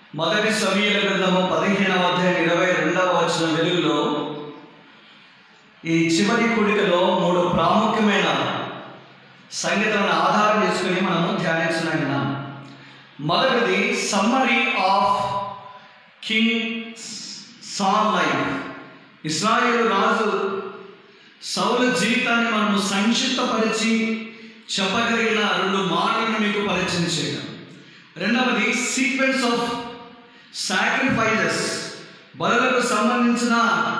మొదటి సమీల గ్రంథము పదిహేనవ అధ్యాయం ఇరవై రెండవ వచ్చిన వెలుగులో ఈ చివరి కుడికలో మూడు ప్రాముఖ్యమైన సంగీతాలను ఆధారం చేసుకుని మనము ధ్యానించున్నాం మొదటిది summary of king Saul life ఇస్రాయేల్ రాజు సౌల జీవితాన్ని మనము సంక్షిప్తపరిచి చెప్పగలిగిన రెండు మాటలను మీకు పరిచయం చేయడం రెండవది సీక్వెన్స్ ఆఫ్ సాక్రిఫైజెస్ బలులకు సంబంధించిన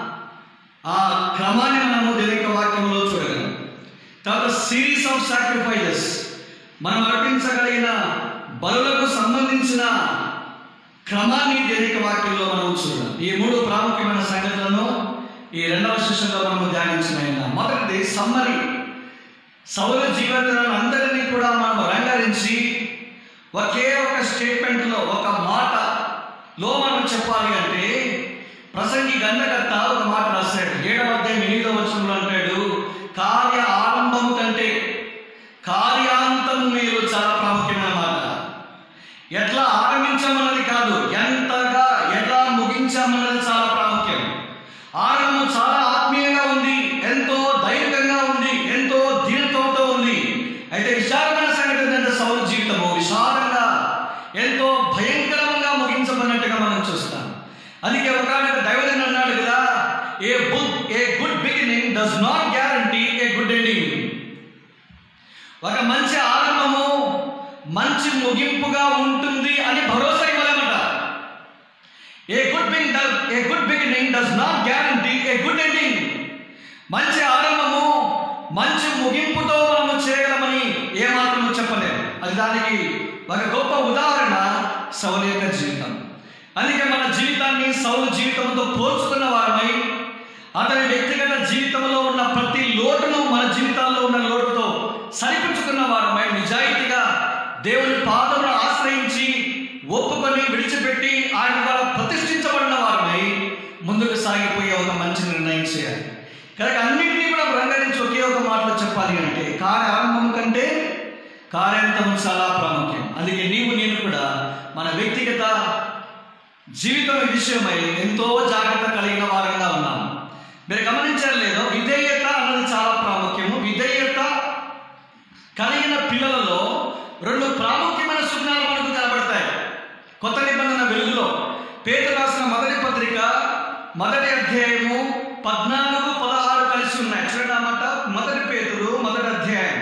ఆ క్రమాన్ని మనము దేవుని వాక్యంలో చూడగలం తర్వాత సిరీస్ ఆఫ్ సాక్రిఫైజెస్ మనం అర్పించగలిగిన బలులకు సంబంధించిన క్రమాన్ని దేవుని వాక్యంలో మనం చూడాలి ఈ మూడు ప్రాముఖ్యమైన సంగతులను ఈ రెండవ సెషన్లో మనము ధ్యానించిన మొదటిది సమ్మరి సౌర జీవితాలను అందరినీ కూడా మనం రంగరించి ఒకే ఒక స్టేట్మెంట్లో ఒక మాటలో మనం చెప్పాలి అంటే ప్రసంగి గంధకర్త ఒక మాట రాశాడు ఏడవ అధ్యాయం ఎనిమిదవ వచనంలో అంటాడు కార్య ఆరంభము కంటే కార్యాంతం మీరు చాలా ప్రాముఖ్యమైన మాట ఎట్లా ఆరంభించామన్నది కాదు ఎంతగా ఎట్లా ముగించామన్నది చాలా ప్రాముఖ్యం ఆరంభం చాలా ఆత్మీయంగా ఉంది ఎంతో దైవికంగా ఉంది ఎంతో దీనత్వంతో ఉంది అయితే విశాలమైన సంగతి ఏంటంటే సౌర జీవితము విశాలంగా ఎంతో భయంకరంగా ముగించబడినట్టుగా మనం చూస్తాం అందుకే ఒక దైవజన్ అన్నాడు కదా a book a good beginning does not guarantee a good ending ఒక మంచి ఆరంభము మంచి ముగింపుగా ఉంటుంది అని భరోసా ఇవ్వలేమట a good big a good beginning does not guarantee a good ending మంచి ఆరంభము మంచి ముగింపుతో మనము చేయగలమని ఏమాత్రము చెప్పలేము అది దానికి ఒక గొప్ప ఉదాహరణ సౌలు యొక్క జీవితం అందుకే మన జీవితాన్ని సౌలు జీవితంతో పోల్చుకున్న వారమై అతని వ్యక్తిగత జీవితంలో ఉన్న ప్రతి లోటును మన జీవితాల్లో ఉన్న లోటుతో సరిపుచ్చుకున్న వారమై నిజాయితీగా దేవుని పాదమును ఆశ్రయించి ఒప్పుకొని విడిచిపెట్టి ఆయన ద్వారా ప్రతిష్ఠించబడిన వారమై ముందుకు సాగిపోయే ఒక మంచి నిర్ణయం చేయాలి కనుక అన్నింటినీ కూడా రంగరించి ఒకే ఒక మాటలో చెప్పాలి అంటే కార్య ఆరంభం కంటే కార్యాంతం చాలా ప్రాముఖ్యం అందుకే నీవు నేను కూడా మన వ్యక్తిగత జీవితం విషయమై ఎంతో జాగ్రత్త కలిగిన వారంగా ఉన్నాము మీరు గమనించారు లేదో విధేయత అన్నది చాలా ప్రాముఖ్యము విధేయత కలిగిన పిల్లలలో రెండు ప్రాముఖ్యమైన సుజ్ఞాలు మనకు కనబడతాయి కొత్త నిబంధన వెలుగులో పేద రాసిన మొదటి పత్రిక మొదటి అధ్యాయము పద్నాలుగు పదహారు కలిసి ఉన్నాయి చూడండి అన్నమాట మొదటి పేతుడు మొదటి అధ్యాయం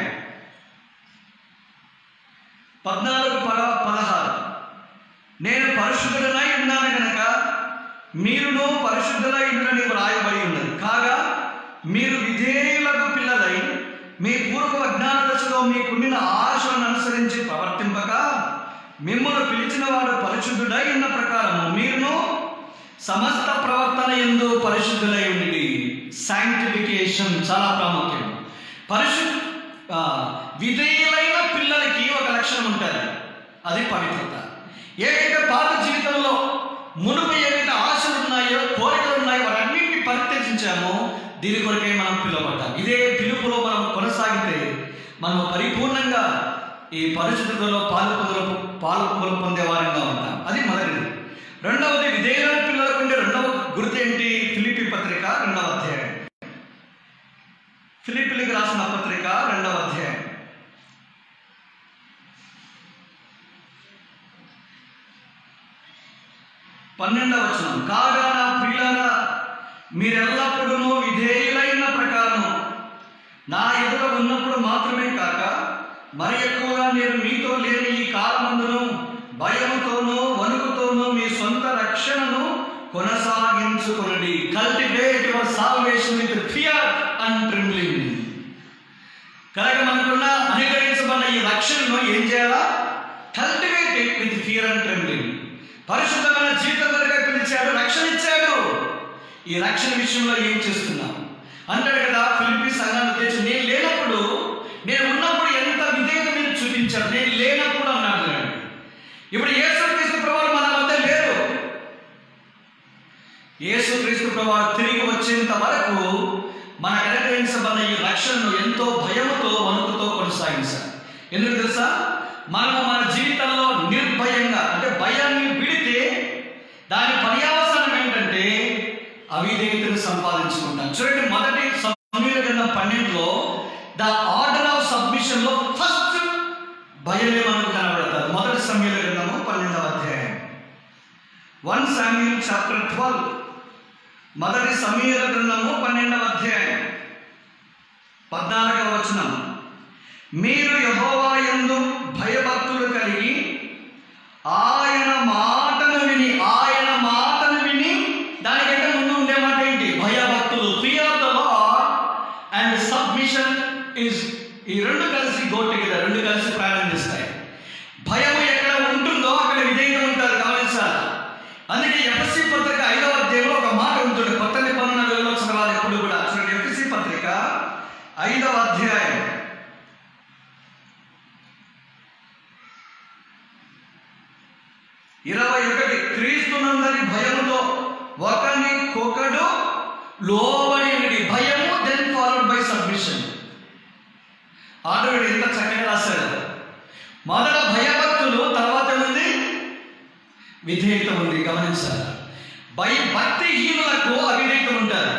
పద్నాలుగు పద పదహారు నేను పరిశుద్ధుడనై ఉన్నాను గనక మీరును పరిశుద్ధులై ఉండని వ్రాయబడి ఉన్నది కాగా మీరు విధేయులకు పిల్లలై మీ పూర్వ అజ్ఞాన దశలో మీకుండిన ఆశలను అనుసరించి ప్రవర్తింపక మిమ్మల్ని పిలిచిన వాడు పరిశుద్ధుడై ఉన్న ప్రకారము మీరును సమస్త ప్రవర్తన ఎందు పరిశుద్ధులై ఉండి సాంక్టిఫికేషన్ చాలా ప్రాముఖ్యం పరిశు ఆ, విధేయులైన పిల్లలకి ఒక లక్షణం ఉంటుంది అది పవిత్రత ఏదైతే పాత జీవితంలో మునుపు ఏవైతే ఆశలు ఉన్నాయో కోరికలు ఉన్నాయో వాటన్నింటినీ పరిత్యజించామో దీని కొరకే మనం పిలువబడ్డాం ఇదే పిలుపులో మనం కొనసాగితే మనం పరిపూర్ణంగా ఈ పరిశుద్ధతలో పాలు పొందలు పాలు పొందలు పొందే వారంగా ఉంటాం అది మొదటిది రెండవది విధేయులైన పిల్లలకు ఉండే రెండవ గుర్తు ఏంటి ఫిలిపి పత్రిక రెండవ అధ్యాయం ఫిలిపిలికి రాసిన పత్రిక రెండవ అధ్యాయం పన్నెండవ వచనం కాగా నా ప్రియులారా మీరెల్లప్పుడూ విధేయులైన ప్రకారం నా ఎదుట ఉన్నప్పుడు మాత్రమే కాక మరి ఎక్కువగా నేను మీతో లేని ఈ కాలమందును భయంతోనూ వణుకుతోనూ మీ సొంత రక్షణను కొనసాగించుకునండి cultivate your salvation with fear and trembling కనుక మనకున్న అనుగ్రహించబడిన ఈ రక్షణను ఏం చేయాలా cultivate with fear and trembling పరిశుద్ధమైన జీవితం కొరకే పిలిచాడు రక్షణ ఇచ్చాడు ఈ రక్షణ విషయంలో ఏం చేస్తున్నాం అంటాడు కదా ఫిలిపి సంఘాన్ని తెచ్చి నేను లేనప్పుడు నేను ఉన్నప్పుడు ఎంత విధేయత మీరు చూపించాడు నేను లేనప్పుడు అన్నాడు చూడండి. ఇప్పుడు యేసుక్రీస్తు ప్రభావం మన మధ్య లేరు యేసుక్రీస్తు ప్రభావం తిరిగి వచ్చేంత వరకు మనకు అనుగ్రహించబడిన ఈ రక్షణను ఎంతో భయముతో వణుకుతో కొనసాగించాలి ఎందుకు తెలుసా మనము మన జీవితంలో నిర్భయంగా అంటే భయాన్ని విడితే దాని పర్యావసనం ఏంటంటే అవిధేయతను సంపాదించుకుంటాం చూడండి మొదటి సమీర గ్రంథం పన్నెండులో ద ఆర్డర్ ఆఫ్ సబ్మిషన్ లో ఫస్ట్ భయమే మనకు కనబడతారు మొదటి సమీర గ్రంథము పన్నెండవ అధ్యాయం వన్ సామ్యూల్ చాప్టర్ ట్వెల్వ్ మొదటి సమీర గ్రంథము పన్నెండవ అధ్యాయం పద్నాలుగవ వచనం మీరు యహోవా యందు భయభక్తులు కలిగి ఆయన మాటను విని ఆయన మాటను విని దానికంటే ముందు ఉండే మాట ఏంటి భయభక్తులు fear the lord and submission is ఈ రెండు కలిసి గో టుగెదర్ రెండు కలిసి ప్రయాణం చేస్తాయి భయం ఎక్కడ ఉంటుందో అక్కడ విధేయత ఉంటారు గమనించాలి అందుకే ఎఫ్ఎస్సి పత్రిక ఐదవ అధ్యాయంలో ఒక మాట ఉంటుంది కొత్త నిబంధన వెళ్ళవలసిన వాళ్ళు ఎప్పుడు కూడా చూడండి ఎఫ్ఎస్సి పత్రిక ఐదవ అధ్యాయం ఇరవై ఒకటి క్రీస్తునందరి భయముతో ఒకనికొకడు లోబడి ఉండి భయము దెన్ ఫాలోడ్ బై సబ్మిషన్ ఆటోడు ఎంత చక్కగా రాశాడు మొదట భయభక్తులు తర్వాత ఉంది విధేయత ఉంది గమనించాలి భయ భక్తిహీనులకు అవిధేయత ఉంటారు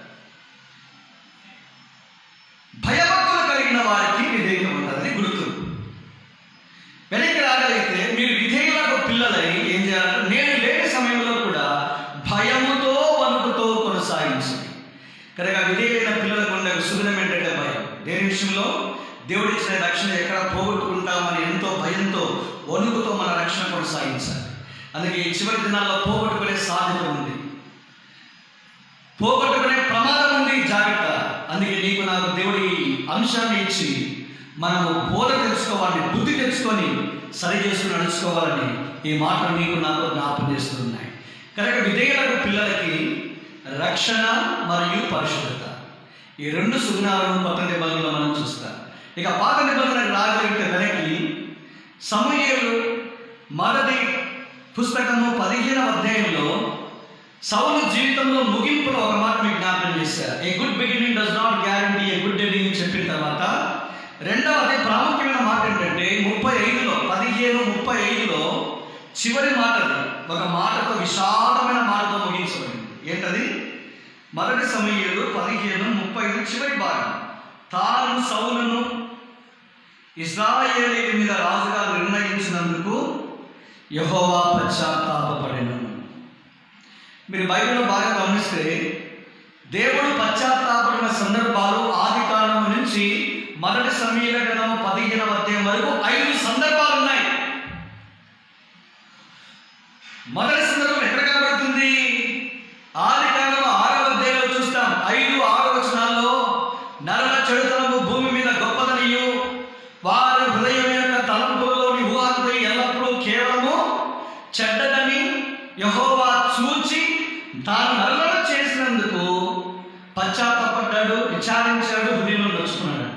భయభక్తులు కలిగిన వారికి విధేయత ఉంటుంది గుర్తు వెనక్కి రాగలిగితే మీరు విధేయులకు పిల్లలై ఏం చేయాలంటే నేను లేని సమయంలో కూడా భయముతో వణుకుతో కొనసాగించండి కనుక విధేయులైన పిల్లలకు ఉండే సుగుణం ఏంటంటే భయం దేని విషయంలో దేవుడిచ్చిన రక్షణ ఎక్కడ పోగొట్టుకుంటామని ఎంతో భయంతో వణుకుతో మన రక్షణ కొనసాగించాలి అందుకే ఈ చివరి దినాల్లో పోగొట్టుకునే సాధ్యత ఉంది పోగొట్టుకునే ప్రమాదం ఉంది జాగ్రత్త అందుకే నీకు నాకు దేవుడి అంశాన్ని ఇచ్చి మనము బోధ తెలుసుకోవాలని బుద్ధి తెచ్చుకొని సరి చేసుకుని నడుచుకోవాలని ఈ మాటలు నీకు నాకు జ్ఞాపం చేస్తున్నాయి కనుక విధేయులకు పిల్లలకి రక్షణ మరియు పరిశుద్ధత ఈ రెండు సుగుణాలను కొత్త నిబంధనలో మనం చూస్తాం ఇక పాత నిబంధనకు రాగలిగితే వెనక్కి సమూహలు మొదటి పుస్తకము పదిహేనవ అధ్యాయంలో సౌలు జీవితంలో ముగింపులో ఒక మాట మీకు జ్ఞాపకం చేశారు a good beginning does not guarantee a good ending చెప్పిన తర్వాత రెండవది ప్రాముఖ్యమైన మాట ఏంటంటే ముప్పై ఐదులో పదిహేను ముప్పై ఐదులో చివరి మాట అది ఒక మాటతో విశాలమైన మాటతో ముగించబడింది ఏంటది మొదటి సమయంలో పదిహేను ముప్పై ఐదు చివరి భాగం తాను సౌలును ఇస్రాయేలీ మీద రాజుగా నిర్ణయించినందుకు యహోవా పశ్చాత్తాపడెను మీరు బైబిల్లో బాగా గమనిస్తే దేవుడు పశ్చాత్తాపడిన సందర్భాలు ఆది కాలం నుంచి మొదటి సమీల గ్రంథం పదిహేనవ అధ్యాయం వరకు ఐదు సందర్భాలు ఉన్నాయి మొదటి సందర్భం ఎక్కడ కనబడుతుంది ఆది కాలంలో ఆరవ అధ్యాయంలో చూస్తాం ఐదు ఆరు వచనాల్లో నరల చెడుతనము భూమి మీద గొప్పదనియు వారి హృదయం యొక్క తలంపులలోని ఊహాంతి ఎల్లప్పుడూ కేవలము చెడ్డదని యహోవా చూచి తాను నరులను చేసినందుకు పశ్చాత్తాపడ్డాడు విచారించాడు హృదయంలో నొచ్చుకున్నాడంట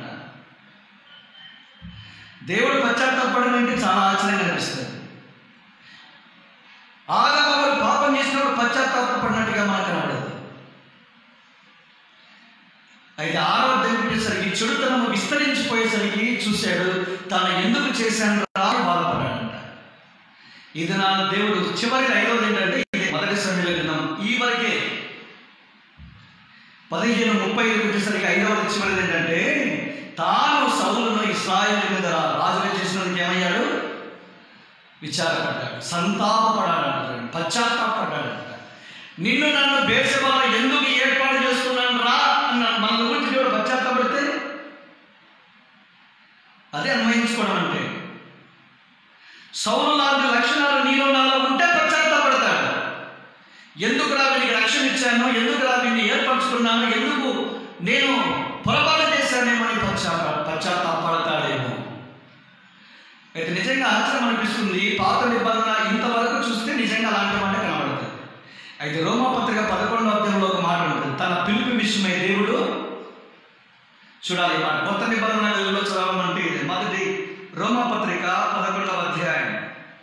దేవుడు పశ్చాత్తాపడడం అంటే చాలా ఆశ్చర్యంగా అనిపిస్తుంది ఆదమవారు పాపం చేసినప్పుడు పశ్చాత్తాపడినట్టుగా మనకు కనబడదు అయితే ఆరో దగ్గరికి చెడుతనము విస్తరించిపోయేసరికి చూశాడు తాను ఎందుకు చేశాను రా అని బాధపడ్డాడంట ఇది నా దేవుడు చివరి ఐదవది ఏంటంటే ఇది మొదటి సమయంలో గ్రంథం ఈ వరకే పదిహేను ముప్పై ఐదుకి వచ్చేసరికి ఐదవది చివరిది ఏంటంటే తాను సౌలును ఇస్రాయేల్ మీద రాజుగా చేసినందుకు ఏమయ్యాడు విచారపడ్డాడు సంతాపపడాడంట పశ్చాత్తాపడ్డాడంట నిన్ను నన్ను బేసబాల ఎందుకు ఏర్పాటు చేస్తున్నాను రా అన్నాడు మన గురించి దేవుడు పశ్చాత్తాపడితే అదే అన్వయించుకోవడం అంటే సౌలు లాంటి లక్షణాలు నీలో నాలో ఉంటే పశ్చాత్తాపడతాడు ఎందుకు రా వీనికి రక్షణ ఇచ్చాను ఎందుకు రా వీడిని ఏర్పరచుకున్నాను ఎందుకు నేను పొరపాటు చేశానేమో అని పశ్చాత్త పశ్చాత్తాపడతాడేమో అయితే నిజంగా ఆశ్చర్యం అనిపిస్తుంది పాత నిబంధన ఇంతవరకు చూస్తే నిజంగా అలాంటి మాట కనబడుతుంది అయితే రోమపత్రిక పదకొండవ అధ్యాయంలో ఒక మాట ఉంటుంది తన పిలుపు విషయమై దేవుడు చూడాలి ఈ మాట కొత్త నిబంధనలలో చదవమంటే ఇది మొదటి రోమపత్రిక పదకొండవ అధ్యాయం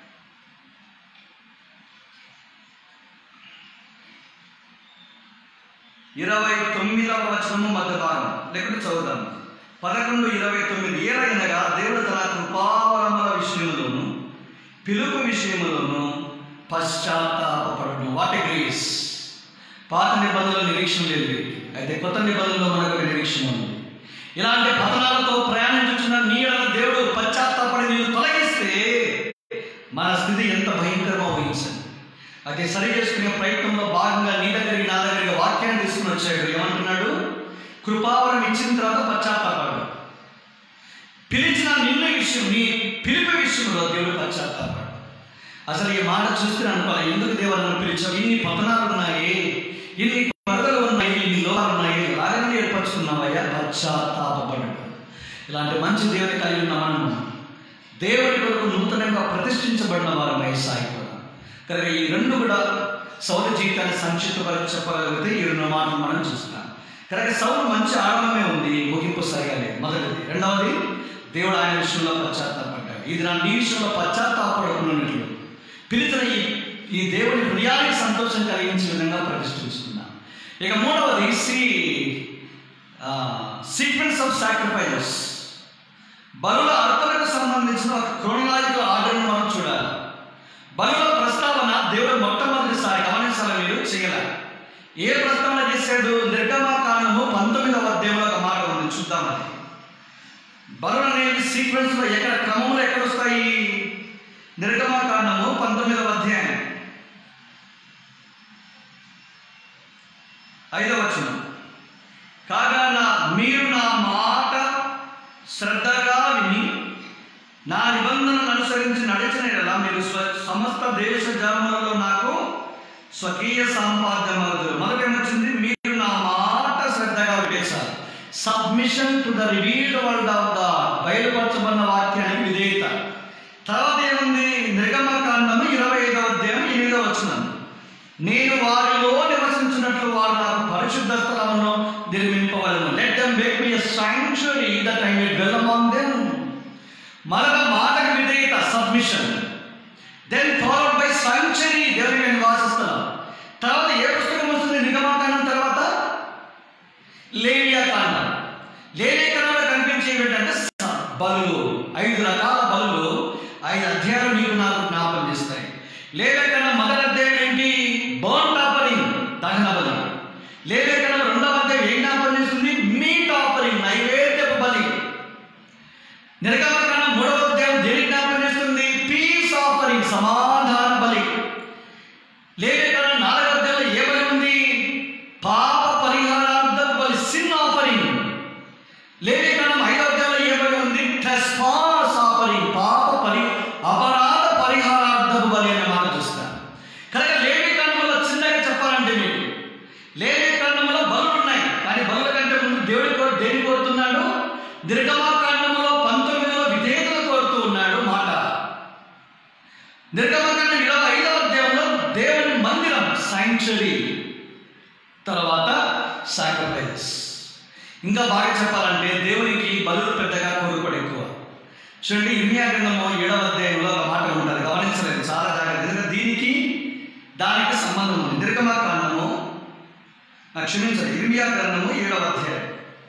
ఇరవై తొమ్మిదవ వచనము మధ్య భాగం లేకుంటే చదువుదాం పదకొండు ఇరవై తొమ్మిది ఏలైనగా దేవుడు తన కృపావరముల విషయములోను పిలుపు విషయములోను పశ్చాత్తాపడను వాట్ గ్రీస్ పాత నిబంధనలో నిరీక్షణ లేదు అయితే కొత్త నిబంధనలో మనకు ఒక నిరీక్షణ ఉంది ఇలాంటి పతనాలతో ప్రయాణించుచున్న నీ ఎడల దేవుడు పశ్చాత్తాపడి నీవు తొలగిస్తే మన స్థితి ఎంత భయంకరమో ఊహించండి అయితే సరి చేసుకునే ప్రయత్నంలో భాగంగా నీ దగ్గరికి నా దగ్గరికి వాక్యాన్ని తీసుకుని వచ్చాడు ఏమంటున్నాడు కృపావరం ఇచ్చిన తర్వాత పశ్చాత్తాపడు పిలిచిన నిన్న విషయం నీ పిలుపు విషయంలో దేవుడు పశ్చాత్తాపడు అసలు ఈ మాట చూస్తే అనుకోవాలి ఎందుకు దేవుడు నన్ను పిలిచావు ఇన్ని పతనాలు ఉన్నాయి ఇన్ని వరదలు ఉన్నాయి ఇన్ని లోపాలు ఉన్నాయి ఎలాగని ఏర్పరచుకున్నావయ్యా పశ్చాత్తాపడు ఇలాంటి మంచి దేవుని కలిగి ఉన్న మనం దేవుని కొరకు నూతనంగా ప్రతిష్ఠించబడిన వారమై సాగిపోదాం కనుక ఈ రెండు కూడా సౌర జీవితాన్ని సంక్షిప్తపరిచి చెప్పగలిగితే ఈ రెండు మాటలు మనం చూస్తాం కనుక సౌరు మంచి ఆరంభమే ఉంది ముగింపు సరిగా లేదు మొదటిది రెండవది దేవుడు ఆయన విషయంలో పశ్చాత్తాపడ్డాడు ఇది నా నీ విషయంలో పశ్చాత్తాపడుకున్నట్లు పిలిచిన ఈ ఈ దేవుని హృదయానికి సంతోషం కలిగించే విధంగా ప్రతిష్ఠించుకున్నాం ఇక మూడవది సి సీక్వెన్స్ ఆఫ్ సాక్రిఫైజెస్ బలుల అర్పణకు సంబంధించిన ఒక క్రోనలాజికల్ ఆర్డర్ని మనం చూడాలి బలుల ప్రస్తావన దేవుడు మొట్టమొదటిసారి గమనించాలి మీరు చేయాలి ఏ ప్రస్తావన చేశాడు నిర్గమకాండము పంతొమ్మిదవ అధ్యాయంలో ఒక మాట ఉంది చూద్దామని బలులు అనేవి సీక్వెన్స్ లో ఎక్కడ క్రమంలో ఎక్కడ వస్తాయి నిర్గమకాండము పంతొమ్మిదవ అధ్యాయం ఐదవ వచనం కాగా నా మీరు నా మాట శ్రద్ధగా విని నా నిబంధనను అనుసరించి నడిచిన ఎడల మీరు స్వ సమస్త దేశ జన్మలలో నాకు స్వకీయ సాంపాద్యమవుతుంది మొదట ఏమొచ్చింది మీరు నా మాట శ్రద్ధగా వివేశారు submission to the revealed word of God బయలుపరచబడిన వాక్యానికి విధేయత తర్వాత ఏముంది నిర్గమకాండము ఇరవై ఐదవ అధ్యాయం ఎనిమిదవ వచనం నేను వారిలో నివసించినట్లు వారు నాకు పరిశుద్ధ స్థలమును నిర్మింపవలను let them make me sanctuary that I will develop among them మరల మాటకు విధేయత submission then followed by sanctuary దేవుని నేను నివాసిస్తున్నాను తర్వాత ఏ పుస్తకం వస్తుంది నిగమకాండం తర్వాత లేవియా కాండం లేవియా కాండంలో కనిపించేవి ఏంటంటే స- బలులు ఐదు రకాల బలులు ఐదు అధ్యాయాలు నీకు నాకు జ్ఞాపకం చేస్తాయి లేవేకన మొదటి అధ్యాయం ఏంటి బర్న్ ఆఫరింగ్ దహన బలి లేవేకన రెండవ అధ్యాయం ఏం జ్ఞాపకం చేస్తుంది మీట్ ఆఫరింగ్ నైవేద్యపు బలి నిర్గమకాండ మూడవ అధ్యాయం దేని జ్ఞాపకం చేస్తుంది పీస్ ఆఫరింగ్ సమాధాన బలి లేవేకన నాలుగవ అధ్యాయంలో ఏ బలి ఉంది పాప పరిహారార్థం బలి సిన్ ఆఫరింగ్ లేవికాండం ఐదవ అధ్యాయంలో ఏ బలి ఉంది ట్రెస్పాస్ ఆఫరింగ్ పాప పరి అపరాధ పరిహారార్థపు బలి అనే మాట చూస్తాను కనుక లేవికాండంలో చిన్నగా చెప్పాలంటే మీకు లేవికాండంలో బలులు ఉన్నాయి కానీ బలుల కంటే ముందు దేవుడి కోరు దేని కోరుతున్నాడు నిర్గమాకాండంలో పంతొమ్మిదిలో విధేయతలు కోరుతూ ఉన్నాడు మాట నిర్గమకాండం ఇరవై ఐదవ అధ్యాయంలో దేవుని మందిరం సాంక్చురీ తర్వాత సాక్రిఫైస్ ఇంకా బాగా చెప్పాలంటే దేవునికి బలులు పెద్దగా కోరుకోడు ఎక్కువ చూడండి ఇర్మియా గ్రంథము ఏడవ అధ్యాయంలో ఒక మాట ఉంటుంది గమనించలేదు చాలా జాగ్రత్త ఎందుకంటే దీనికి దానికి సంబంధం ఉంది నిర్గమకాండము ఆ, క్షమించండి ఇర్మియా గ్రంథము ఏడవ అధ్యాయం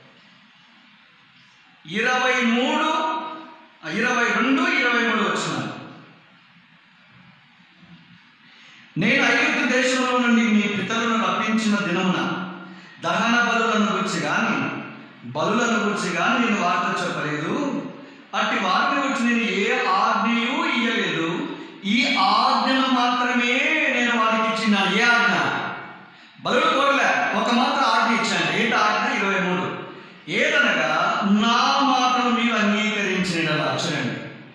ఇరవై మూడు ఆ, ఇరవై రెండు ఇరవై మూడు వచ్చినారు నేను ఐగుప్తు దేశంలో నుండి మీ పితరులను రప్పించిన దినమున దహన బలులను గురించి కానీ బలులను గురించి కానీ నేను వార్త చెప్పలేదు అట్టి వారిని గురించి నేను ఏ ఆజ్ఞయు ఇయ్యలేదు ఈ ఆజ్ఞను మాత్రమే నేను వారికి ఇచ్చిన ఏ ఆజ్ఞ బలులు కోరలే ఒక మాత్రం ఆజ్ఞ ఇచ్చాను ఏంటి ఆజ్ఞ ఇరవై మూడు ఏదనగా నా మాటను మీరు అంగీకరించిన చూడండి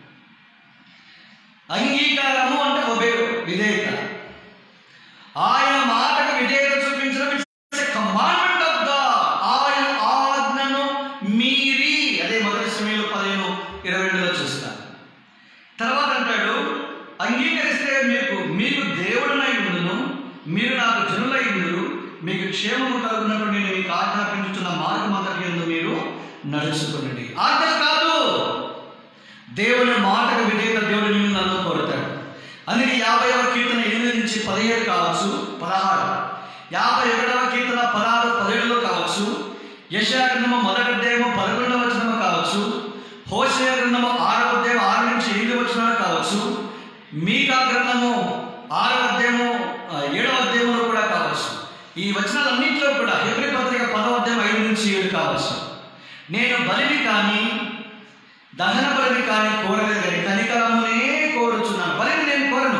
అంగీకారము అంటే ఒబే విధేయత ఆయన మాటకు విధేయత చూపించడం కమాండ్మెంట్ ఆఫ్ గాడ్ ఆయన ఆజ్ఞను మీరి అదే మొదటి సమయంలో పదిహేను ఇరవై రెండులో చూస్తాను తర్వాత అంటాడు అంగీకరిస్తే మీకు మీకు దేవుడునై ఉండును మీరు నాకు జనులై ఉండును మీకు క్షేమము కలుగునట్టు నేను మీకు ఆజ్ఞాపించుతున్న మార్గం అంతటి ఎందు మీరు నడుచుకునండి ఆజ్ఞ కాదు దేవుని మాటకు విధేయత దేవుడు నిన్ను నన్ను కోరుతాడు అందుకే యాభైవ కీర్తన ఎనిమిది నుంచి పదిహేడు కావచ్చు పదహారు యాభై ఒకటవ కీర్తన పదహారు పదిహేడులో కావచ్చు యశా గ్రంథము మొదటి అధ్యాయము పదకొండవ వచనము కావచ్చు హోషయ గ్రంథము ఆరవ అధ్యాయం ఆరు నుంచి ఎనిమిది వచనాలు కావచ్చు మీకా గ్రంథము ఆరవ అధ్యాయము ఆ, ఏడవ అధ్యాయంలో కూడా కావచ్చు ఈ వచనాలన్నింటిలో కూడా హెబ్రి పత్రిక పదవ అధ్యాయం ఐదు నుంచి ఏడు కావచ్చు నేను బలిని కానీ దహన బలిని కానీ కోరలేదు కానీ కనికరమునే కోరుచున్నాను బలిని నేను కోరను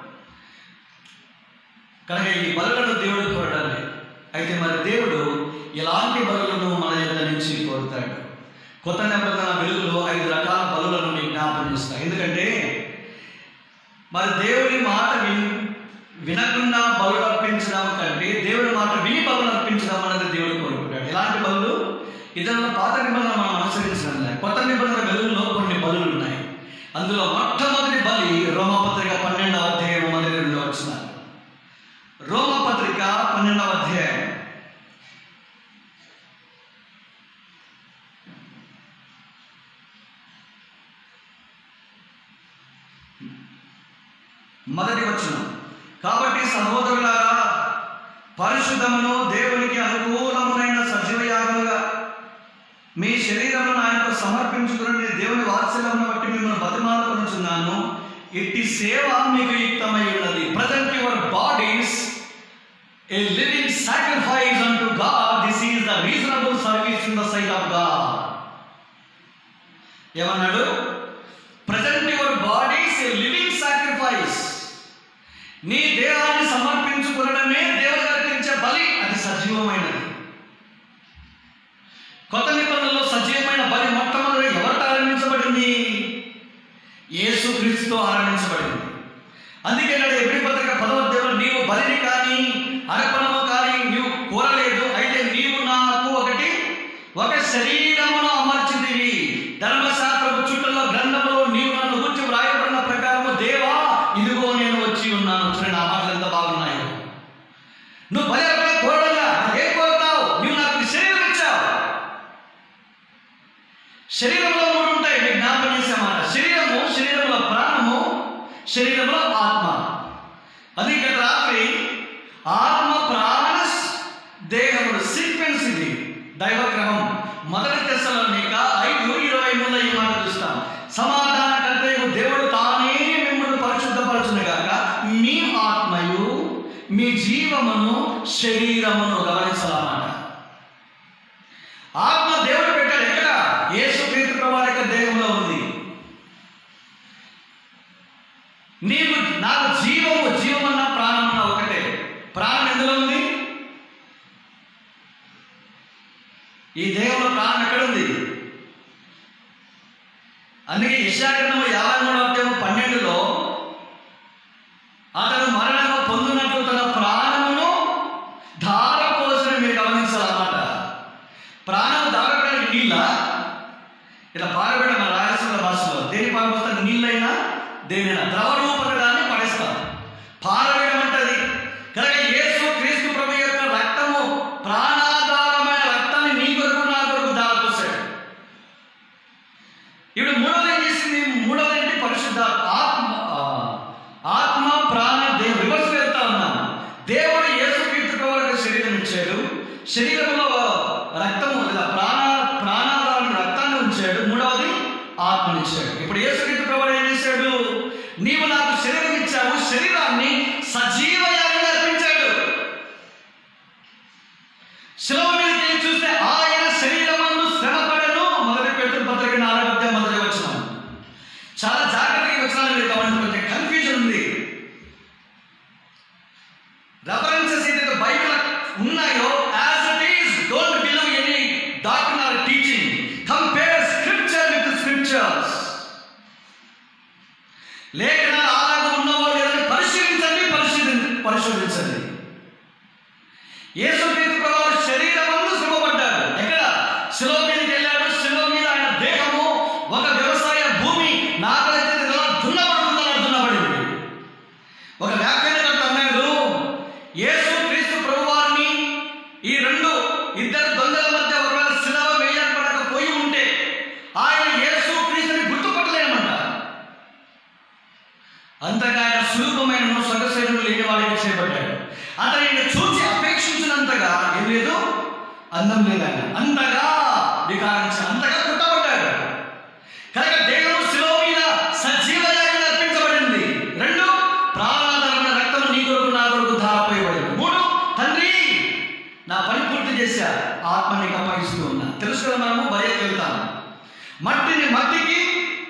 కనుక ఈ బలులను దేవుడు కోరడం లేదు అయితే మరి దేవుడు ఇలాంటి బలులను మన యొక్క నుంచి కోరుతాడు కొత్త నిబంధన వెలుగులో ఐదు రకాల బలులను మీకు జ్ఞాపకం చేస్తాను ఎందుకంటే మరి దేవుని మాట విన్ వినకుండా బలు అర్పించడం కంటే దేవుని మాట విని బలు అర్పించడం అనేది దేవుడు కోరుకుంటాడు ఎలాంటి బలు ఇతరుల పాత నిబంధన మనం అనుసరించడం లేదు కొత్త నిబంధన వెలుగులో కొన్ని బలులు ఉన్నాయి అందులో మొట్టమొదటి బలి రోమపత్రిక పన్నెండవ అధ్యాయం మొదటి రెండు వచ్చిన రోమపత్రిక పన్నెండవ అధ్యాయం మొదటి వచనం కాబట్టి సహోదరులారా పరిశుద్ధమును దేవునికి అనుకూలమునైన సజీవ యాగముగా మీ శరీరమును ఆయనకు సమర్పించుకుని దేవుని వాత్సల్యమును బట్టి మిమ్మల్ని బతిమాలుకొనుచున్నాను ఇట్టి సేవ మీకు యుక్తమై ఉన్నది present your bodies a living sacrifice unto God this is the reasonable service in the sight of God ఏమన్నాడు present your bodies a living sacrifice నీ దేహాన్ని సమర్పించుకునడమే దేవుడు అర్పించే బలి అది సజీవమైనది కొత్త నిబంధనలో సజీవమైన బలి మొట్టమొదటి ఎవరితో ఆరంభించబడింది యేసు క్రీస్తుతో ఆరంభించబడింది అందుకే నాడు ఎబ్రి పత్రిక పదవద్యంలో నీవు బలిని కానీ అర్పణము కానీ నీవు కోరలేదు అయితే నీవు నాకు ఒకటి ఒక శరీరమును అమర్చితివి ధర్మశాస్త్రపు చుట్టలో గ్రంథంలో నీవు నన్ను గురించి వ్రాయబడిన ప్రకారము దేవా ఇదిగో నేను వచ్చి ఉన్నాను చూడండి ఆ మాటలు ఎంత బాగున్నాయో నువ్వు బలి అర్పణ కోరడంగా ఏం కోరుతావు నువ్వు నాకు ఈ శరీరం ఇచ్చావు శరీరంలో మూడు ఉంటాయి మీకు జ్ఞాపకం చేసే మాట శరీరము శరీరంలో ప్రాణము శరీరంలో ఆత్మ అది ఇక్కడ రాత్రి ఆత్మ ప్రాణ దేహముడు సీక్వెన్స్ ఇది దైవగ్రహం మొదటి దశలో నీక ఐదు ఇరవై మూడులో ఈ మాట చూస్తాం సమాధానకర్త దేవుడు తానే మిమ్మల్ని పరిశుద్ధపరచును గాక మీ ఆత్మయు మీ జీవమును శరీరమును గమనించాలన్నమాట ఆత్మ దేవుడు పెట్టాడు ఎక్కడ యేసు క్రీస్తు ప్రభు యొక్క దేహంలో ఉంది నీకు నాకు జీవము జీవమన్న ప్రాణమన్న ఒకటే ప్రాణం ఎందులో ఉంది ఈ దేహంలో ప్రాణం ఎక్కడ ఉంది అందుకే యశాగ్రహము యాభై మూడవ అధ్యాయం పన్నెండులో అతను మరణము పొందినట్లు తన ప్రాణమును ధారపోసిన మీరు గమనించాలన్నమాట ప్రాణం ధారపడడానికి నీళ్ళ ఇలా పారబెడ మన రాయలసీమ భాషలో దేని పారబోస్తారు నీళ్ళైనా దేనైనా ద్రవ రూపకడాన్ని పడేస్తాం పారవేయడం అంటది కనుక యేసు క్రీస్తు ప్రభు యొక్క రక్తము ప్రాణాధారమైన రక్తాన్ని నీ కొరకు నా కొరకు దారిపోసాడు ఇప్పుడు మూడవది ఏం చేసింది మూడవది ఏంటి పరిశుద్ధ ఆత్మ ఆ, ఆత్మ ప్రాణ దేవ రివర్స్ వెళ్తా ఉన్నాం దేవుడు యేసు క్రీస్తు ప్రభు శరీరం ఇచ్చాడు శరీరంలో రక్తము లేదా ప్రాణ ప్రాణాధారణ రక్తాన్ని ఉంచాడు మూడవది ఆత్మని ఇచ్చాడు ఇప్పుడు యేసు క్రీస్తు ప్రభు ఏం చేశాడు నీవు నాకు శరీరం ఇచ్చావు శరీరాన్ని సజీవ యాగంగా అర్పించాడు శిలువ మీదకి వెళ్ళి చూస్తే ఆయన శరీరమందు శ్రమపడను మొదటి పేరు పత్రిక నాలుగు అధ్యాయం మొదటి వచ్చిన చాలా జాగ్రత్తగా వచ్చినాలు మీరు గమనించవచ్చు కన్ఫ్యూజన్ ఉంది రెఫరెన్సెస్ ఏదైతే బైబిల్ ఉన్నాయో as it is don't believe any doctor or teaching compare scripture with scriptures లేఖనాలు అలాగే ఉన్నవాళ్ళు లేదని పరిశీలించండి పరిశీలి పరిశోధించండి యేసుక్రీస్తు ప్రభు శరీరమందు శ్రమపడ్డాడు ఎక్కడ శిలువ మీదకి వెళ్ళాడు శిలువ మీద ఆయన దేహము ఒక వ్యవసాయ భూమి నాకైతే ఇలా దున్నబడుతుందని దున్నబడింది ఒక వ్యాఖ్యానకర్త అన్నాడు యేసు క్రీస్తు ప్రభువారిని ఈ రెండు ఇద్దరు దొంగల మధ్య ఒకవేళ శిలవ వేయబడకపోయి ఉంటే ఆయన యేసు క్రీస్తుని గుర్తుపట్టలేమంట అంతగా ఆయన సులభమైన సొగశైలు లేని వాడికి చేపట్టాడు అతనిని చూసి అపేక్షించినంతగా ఏం లేదు అందం లేదన్న అంతగా వికారించిన అంతగా పుట్టబడ్డాడు కనుక దేహం శిలో మీద సజీవ యాగంగా అర్పించబడింది రెండు ప్రాణాధారణ చేశా ఆత్మ నీకు అప్పగిస్తూ ఉన్నా తెలుసు కదా మనము బయటకు వెళ్తాము మట్టిని మట్టికి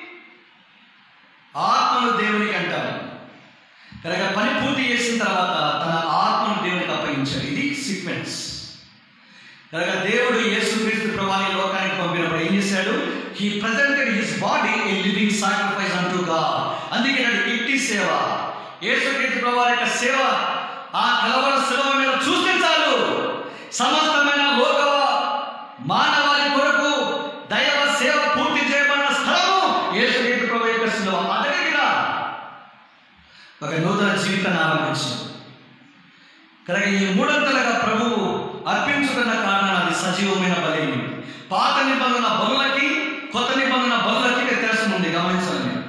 ఆత్మను దేవునికి అంటారు కనుక పని పూర్తి చేసిన తర్వాత తన ఆత్మను దేవునికి అప్పగించాడు ఇది సీక్వెన్స్ కనుక దేవుడు యేసుక్రీస్తు ప్రభాని లోకానికి పంపినప్పుడు ఏం చేశాడు he presented his body a living sacrifice unto God అందుకే నాడు ఇట్టి సేవ యేసుక్రీస్తు ప్రభు యొక్క సేవ ఆ కలవర శిలువ మీద చూస్తే చాలు సమస్తమైన లోక మానవాళి కొరకు దైవ సేవ పూర్తి చేయబడిన స్థలము యేసుక్రీస్తు ప్రభు యొక్క శిలువ అతడికి రా ఒక నూతన జీవితాన్ని ఆరంభించాడు కనుక ఈ మూడంతలుగా ప్రభువు అర్పించుకున్న కారణం అది సజీవమైన బలి పాత నిబంధన బలులకి కొత్త నిబంధన బలులకి వ్యత్యాసం ఉంది గమనించాలి మీరు.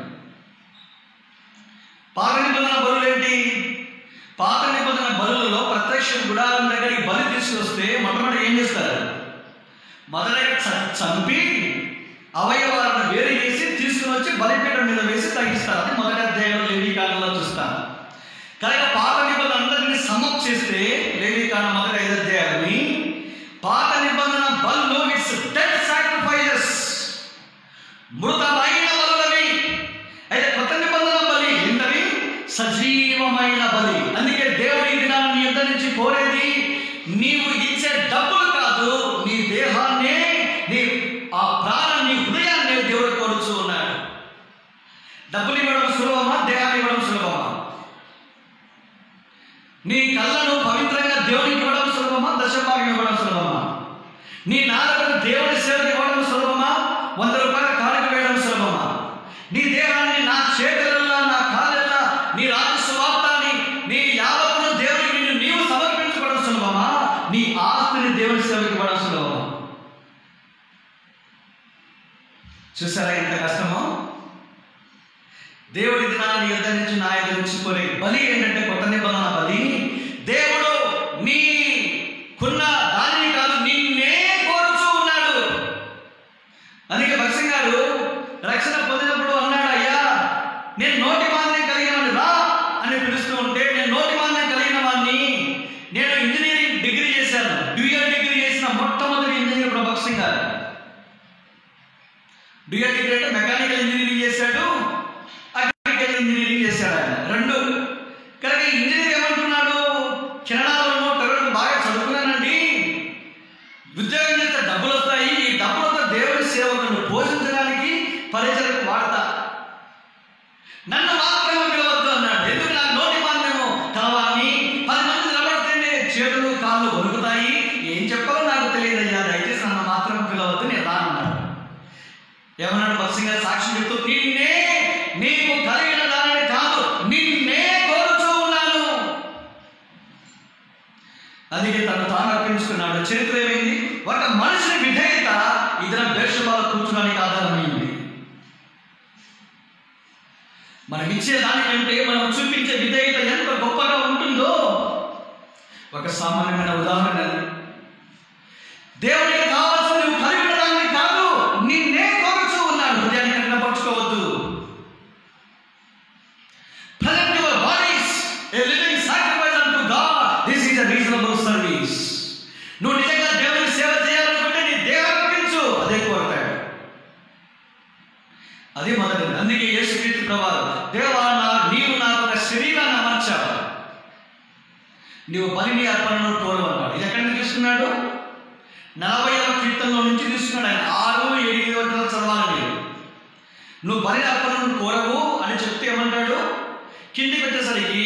పాత నిబంధన బలులు ఏంటి పాత నిబంధన బలులలో ప్రత్యక్ష గుడారం దగ్గరికి బలి తీసుకొస్తే మొట్టమొదటి ఏం చేస్తారు మొదటగా చ- చంపి అవయవాలను వేరు చేసి తీసుకుని వచ్చి బలిపీఠం మీద వేసి తగ్గిస్తారు అది మొదటి అధ్యాయంలో లేవీ కాలంలో చూస్తాం కనుక పాత నిబంధన అందరినీ సమప్ చేస్తే లేవీ కాలం మొదటి ఐదు అధ్యాయాన్ని పాత నిబంధన బల్లో ఇట్స్ డెడ్ సాక్రిఫైజెస్ మృతమైన బలులవి అయితే కొత్త నిబంధన బలి ఏంటవి సజీవమైన బలి అందుకే దేవుడు ఈ దినాన్ని నీ యుద్ధ నుంచి కోరేది నీవు ఇచ్చే డబ్బులు కాదు నీ దేహాన్నే నీ ఆ ప్రాణం నీ హృదయాన్ని దేవుడు కోరుచూ ఉన్నాడు డబ్బులు ఇవ్వడం సులభమా దేహాన్ని ఇవ్వడం సులభమా నీ కళ్ళను పవిత్రంగా దేవునికి ఇవ్వడం సులభమా దశభాగం ఇవ్వడం సులభమా నీ నాలుగు దేవుడి సేవకి ఇవ్వడం సులభమా వంద రూపాయల కానుక వేయడం సులభమా నీ దేహాన్ని నా చేతులలో నా కాళ్ళల్లో నీ రాజ సువార్తాన్ని నీ యావత్తును దేవునికి నిన్ను నీవు సమర్పించుకోవడం సులభమా నీ ఆస్తిని దేవుని సేవకి ఇవ్వడం సులభమా చూసారా ఎంత కష్టమో దేవుడి దినాన్ని యుద్ధ నుంచి నా యుద్ధ నుంచి కోరే బలి ఏంటంటే కొత్త నిబంధన బలి దేవుడు నీ కున్న దానిని కాదు నిన్నే కోరుచూ ఉన్నాడు అందుకే భక్సింగ్ గారు రక్షణ పొందినప్పుడు అన్నాడు అయ్యా నేను నోటి మాంద్యం కలిగిన వాడిని రా అని పిలుస్తూ ఉంటే నేను నోటి మాంద్యం కలిగిన వాడిని నేను ఇంజనీరింగ్ డిగ్రీ చేశాను డ్యూయల్ డిగ్రీ చేసిన మొట్టమొదటి ఇంజనీర్ ప్రభక్ సింగ్ గారు డ్యూయల్ డిగ్రీ అంటే మెకానికల్ ఇంజనీరింగ్ చేశాడు అగ్రికల్చర్ ఇంజనీరింగ్ చేశాడు ఆయన రెండు కనుక ఇంజనీర్ ఏమంటున్నాడు కెనడాలోనూ టొరంటో బాగా చదువుకున్నానండి ఉద్యోగం చేస్తే డబ్బులు వస్తాయి ఈ డబ్బులతో దేవుడి సేవకులను పోషించడానికి పరిచయకు వాడతా నన్ను మాత్రమే పిలవద్దు అన్నాడు ఎందుకు నాకు నోటి మాంద్యము కావాలని పది మంది నిలబడితేనే చేతులు కాళ్ళు వణుకుతాయి ఏం చెప్పాలో నాకు తెలియదయ్యా దయచేసి నన్ను మాత్రం పిలవద్దు నేను రానన్నాడు ఏమన్నాడు బస్సింగ్ గారు సాక్షి చెప్తూ నిన్నే నీకు కలిగిన దానిని కాదు నిన్నే కోరుచూ ఉన్నాను అందుకే తను తాను అర్పించుకున్నాడు చరిత్ర ఏమైంది ఒక మనిషిని విధేయత ఇతర బేషబాల కూర్చోడానికి ఆధారమైంది మనం ఇచ్చే దానికంటే మనం చూపించే విధేయత ఎంత గొప్పగా ఉంటుందో ఒక సామాన్యమైన ఉదాహరణ అది. దేవునికి కావాల్సిన నువ్వు కలిగిన దాన్ని కాదు నిన్నే కోరుచూ ఉన్నాడు హృదయాన్ని కఠినపరచుకోవద్దు Present your bodies a living sacrifice unto God. This is a reasonable service. నువ్వు నిజంగా దేవుని సేవ చేయాలనుకుంటే నీ దేహం అర్పించు అదే కోరతాడు అది మొదటిది అందుకే యేసుక్రీస్తు ప్రభావం దేవా నా నీవు నాకు ఒక శరీరాన్ని అమర్చావు నీవు బలిని అర్పణను కోరవన్నాడు ఇది ఎక్కడి నుంచి తీసుకున్నాడు నలభైవ కీర్తనలో నుంచి తీసుకున్నాడు ఆయన ఆరు ఎనిమిది వరకు చదవాలి మీరు నువ్వు బలి అర్పణను కోరవు అని చెప్తే ఏమంటాడు కిందికి వచ్చేసరికి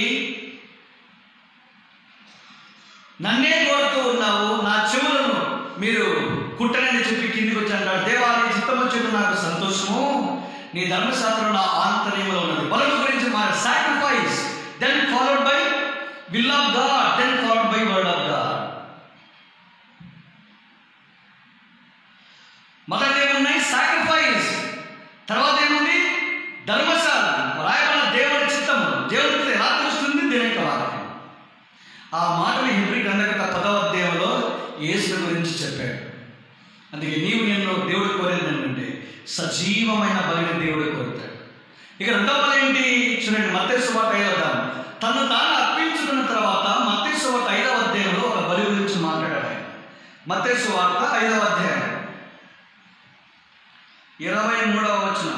నన్నే కోరుతూ ఉన్నావు నా చెవులను మీరు కుట్టనని చెప్పి కిందికి వచ్చి అంటాడు దేవా నీ చిత్తం వచ్చేది నాకు సంతోషము నీ ధర్మశాస్త్రం నా ఆంతర్యంలో ఉన్నది బలుల గురించి మా sacrifice then followed by will of God then followed by word of God మొదటి ఏమున్నాయి సాక్రిఫైస్ తర్వాత ఏముంది ధర్మశాల రాయబడిన దేవుడి చిత్తము దేవుడికి ఎలా తెలుస్తుంది దేవుని వాక్యం ఆ మాటలు హెబ్రి గ్రంథకత పదవ అధ్యాయంలో యేసు గురించి చెప్పాడు అందుకే నీవు నేను దేవుడు కోరేది ఏంటంటే సజీవమైన బలిని దేవుడు కోరుతాడు ఇక రెండవ బలి ఏంటి చూడండి మత్తేసు వార్త ఐదవ అధ్యాయం. తను తాను అర్పించుకున్న తర్వాత మత్తేసు వార్త ఐదవ అధ్యాయంలో ఒక బలి గురించి మాట్లాడాడు ఆయన మత్తేసు వార్త ఐదవ అధ్యాయం ఇరవై మూడవ వచనం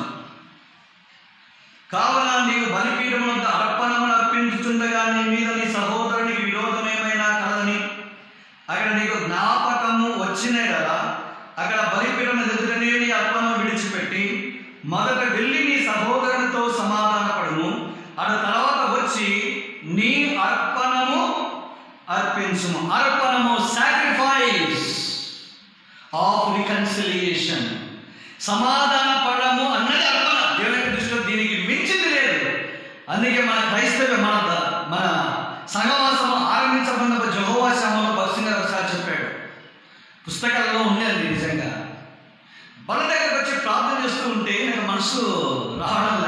కావున నీవు బలిపీఠం వద్ద అర్పణములు అర్పించుతుండగా నీ మీద నీ సహోదరునికి విరోధమేమైనా కలదని అక్కడ నీకు జ్ఞాపకము వచ్చినే కదా అక్కడ బలిపీఠం ఎదుటనే నీ అర్పణను విడిచిపెట్టి మొదట వెళ్ళి నీ సహోదరునితో సమాధానపడుము అటు తర్వాత వచ్చి నీ అర్పణము అర్పించుము అర్పణము సాక్రిఫైస్ ఆఫ్ రికన్సిలియేషన్ సమాధాన పడము అన్నది అర్పణ దేవుని యొక్క దృష్టిలో దీనికి మించింది లేదు అందుకే మన క్రైస్తవ మన ద- మన సహవాసం ఆరంభించబడిన జహోవా శ్యామలో భక్సింగ్ గారు ఒకసారి చెప్పాడు పుస్తకాలలో ఉండేది నిజంగా బల దగ్గరకు వచ్చి ప్రార్థన చేస్తూ ఉంటే నాకు మనసు రావడంలా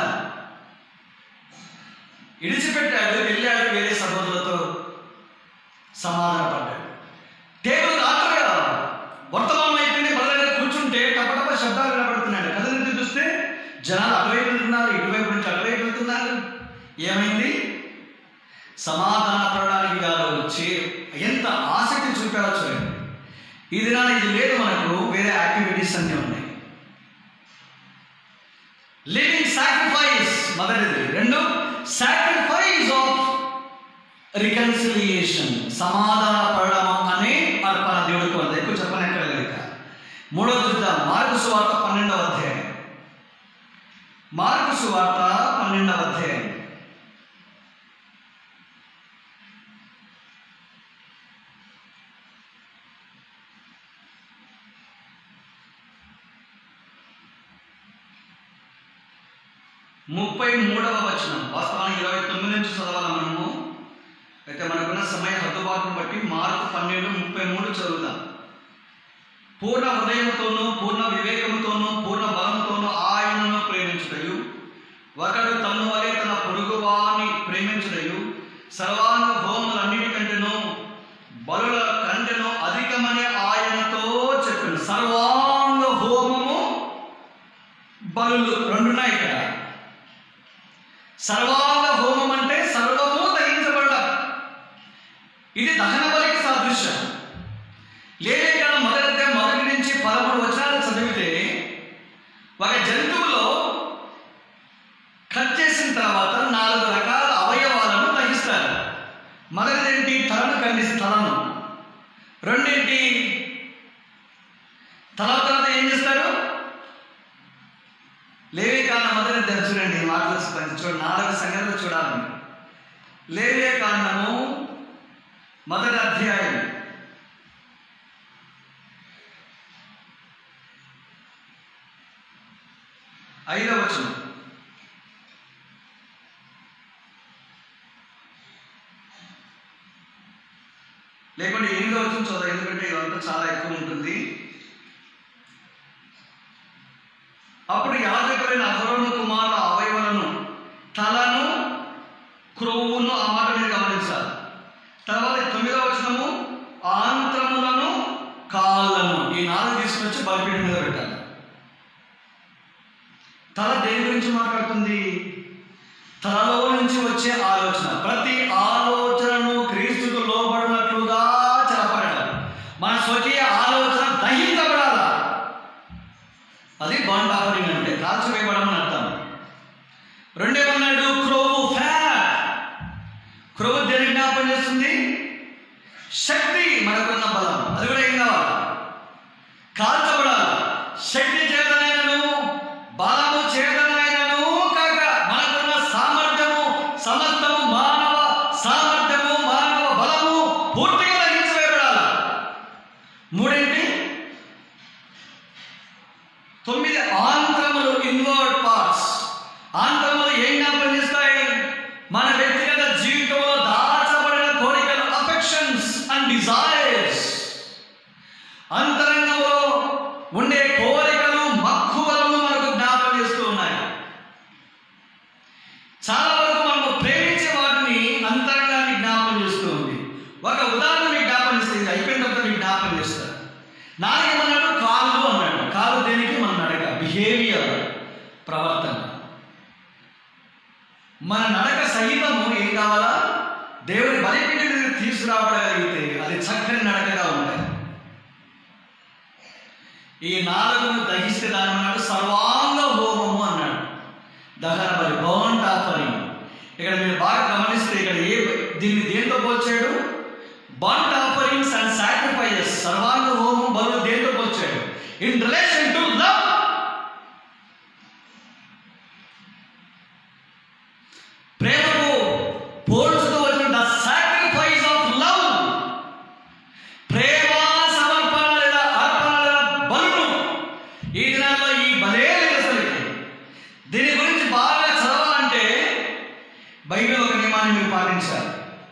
ఇడిచిపెట్టాడు వెళ్ళాడు వేరే సహోదరులతో సమాధానపడ్డాడు టేబుల్ రాత్రిగా వర్తమానం అయిపోయింది బల దగ్గర కూర్చుంటే టపటప శబ్దాలు వినబడుతున్నాడు కథ నుంచి చూస్తే జనాలు అటువైపు వెళ్తున్నారు ఇటువైపు నుంచి అటువైపు వెళ్తున్నారు ఏమైంది సమాధాన పడడానికి కాదు చే ఎంత ఆసక్తి చూపారో చూడండి ఈ దినాన ఇది లేదు మనకు వేరే యాక్టివిటీస్ అన్నీ ఉన్నాయి లివింగ్ సాక్రిఫైస్ మొదటిది రెండు సాక్రిఫైస్ ఆఫ్ రికన్సిలియేషన్ సమాధాన పడడం అనే అర్పణ దేవుడికి ఉంది ఎక్కువ చెప్పనక్కర్లేక మూడో చూద్దాం మార్కు సువార్త పన్నెండవ అధ్యాయం మార్కు సువార్త పన్నెండవ అధ్యాయం ముప్పై మూడవ వచనం వాస్తవానికి ఇరవై తొమ్మిది నుంచి చదవాలి మనము అయితే మనకున్న సమయ హద్దుబాటును బట్టి మార్కు పన్నెండు ముప్పై మూడు చదువుదాం పూర్ణ హృదయంతోనూ పూర్ణ వివేకముతోనూ పూర్ణ బలంతోనూ ఆయనను ప్రేమించుటయు ఒకడు తన్ను వలె తన పొరుగువాని ప్రేమించుటయు సర్వాంగ హోములన్నిటికంటేనూ బలుల కంటెను అధికమని ఆయనతో చెప్పాను సర్వాంగ హోమము బలులు రెండున్నాయి ఇక్కడ సర్వాంగ హోమం అంటే సర్వము దహించబడడం ఇది దహన బలికి సాదృశ్యం లేలేక మొదటి మొదటి నుంచి పదమూడు వచనాలు చదివితే ఒక జంతువులో కట్ చేసిన తర్వాత నాలుగు రకాల అవయవాలను దహిస్తారు మొదటిదేంటి తలను ఖండిసి తలను రెండేంటి తల తర్వాత ఏం చేస్తారు లేవే కాలం మొదటి అధ్యాయం చూడండి మాటలు చూడండి నాలుగు సంగతులు చూడాలి లేవే కాండము మొదటి అధ్యాయం ఐదవ వచనం లేకుంటే ఎనిమిదవ వచనం చదువు ఎందుకంటే ఇదంతా చాలా ఎక్కువ ఉంటుంది అప్పుడు యాజకులైన అహరోను కుమారుల అవయవలను తలను క్రొవ్వును ఆ మాట మీరు గమనించాలి తర్వాత తొమ్మిదవ వచనము ఆంత్రములను కాళ్ళను ఈ నాలుగు తీసుకొచ్చి బలిపీఠం మీద పెట్టాలి తల దేని గురించి మాట్లాడుతుంది తలలో నుంచి వచ్చే ఆలోచన ప్రతి ఆలోచనను క్రీస్తుకు లోబడినట్లుగా చెరపడడం మన స్వకీయ ఆలోచన దహించబడాలా అది బాండ్ ఆఫరింగ్ అంటే కాల్చివేయబడమని అర్థం రెండేమన్నాడు క్రోవు ఫ్యాట్ క్రోవు దేని జ్ఞాపం చేస్తుంది శక్తి మనకున్న బలం అది కూడా ఏం కావాలి కాల్చబడాలి శక్తి చేతనైనను బలము చేతనైనను కాక మనకున్న సామర్థ్యము సమస్తము మానవ సామర్థ్యము మానవ బలము పూర్తిగా తగ్గించవేయబడాలి మూడేంటి తొమ్మిది ఆంధ్రములు ఇన్వర్డ్ పార్ట్స్ ఆంధ్రములు ఏం జ్ఞాపకం చేస్తాయి మన వ్యక్తిగత జీవితంలో దాచబడిన కోరికలు అఫెక్షన్స్ అండ్ డిజైర్స్ అంతరంగంలో ఉండే కోరికలు మక్కువలను మనకు జ్ఞాపకం చేస్తూ ఉన్నాయి చాలా వరకు మనము ప్రేమించే వాటిని అంతరంగాన్ని జ్ఞాపకం చేస్తూ ఉంది ఒక ఉదాహరణ మీకు జ్ఞాపకం చేస్తే ఇది అయిపోయిన తర్వాత మీకు జ్ఞాపకం చేస్తారు నాకేమన్నాడు కాళ్ళు అన్నాడు కాళ్ళు దేనికి మన నడక బిహేవియర్ ప్రవర్తన మన నడక సహితము ఏం కావాలా దేవుని బలిపీఠ మీద తీసుకురావడగలిగితే అది చక్కని నడకగా ఉంటాయి ఈ నాలుగును దహిస్తే దాని అన్నాడు సర్వాంగ హోమము అన్నాడు దహన బలి బౌంట్ ఆఫరింగ్ ఇక్కడ మీరు బాగా గమనిస్తే ఇక్కడ ఏ దీన్ని దేంతో పోల్చాడు బంట్ ఆఫరింగ్స్ అండ్ సాక్రిఫైజెస్ సర్వాంగ హోమం బలు దేంతో పోల్చాడు ఇన్ రిలేషన్ టు లవ్ ప్రేమకు పోల్చుతూ వచ్చిన ద సాక్రిఫైస్ ఆఫ్ లవ్ ప్రేమ సమర్పణ లేదా అర్పణ లేదా బలును ఈ దినాల్లో ఈ బలే లేదు అసలు దీని గురించి బాగా చదవాలంటే బైబిల్ ఒక నియమాన్ని మీరు పాటించాలి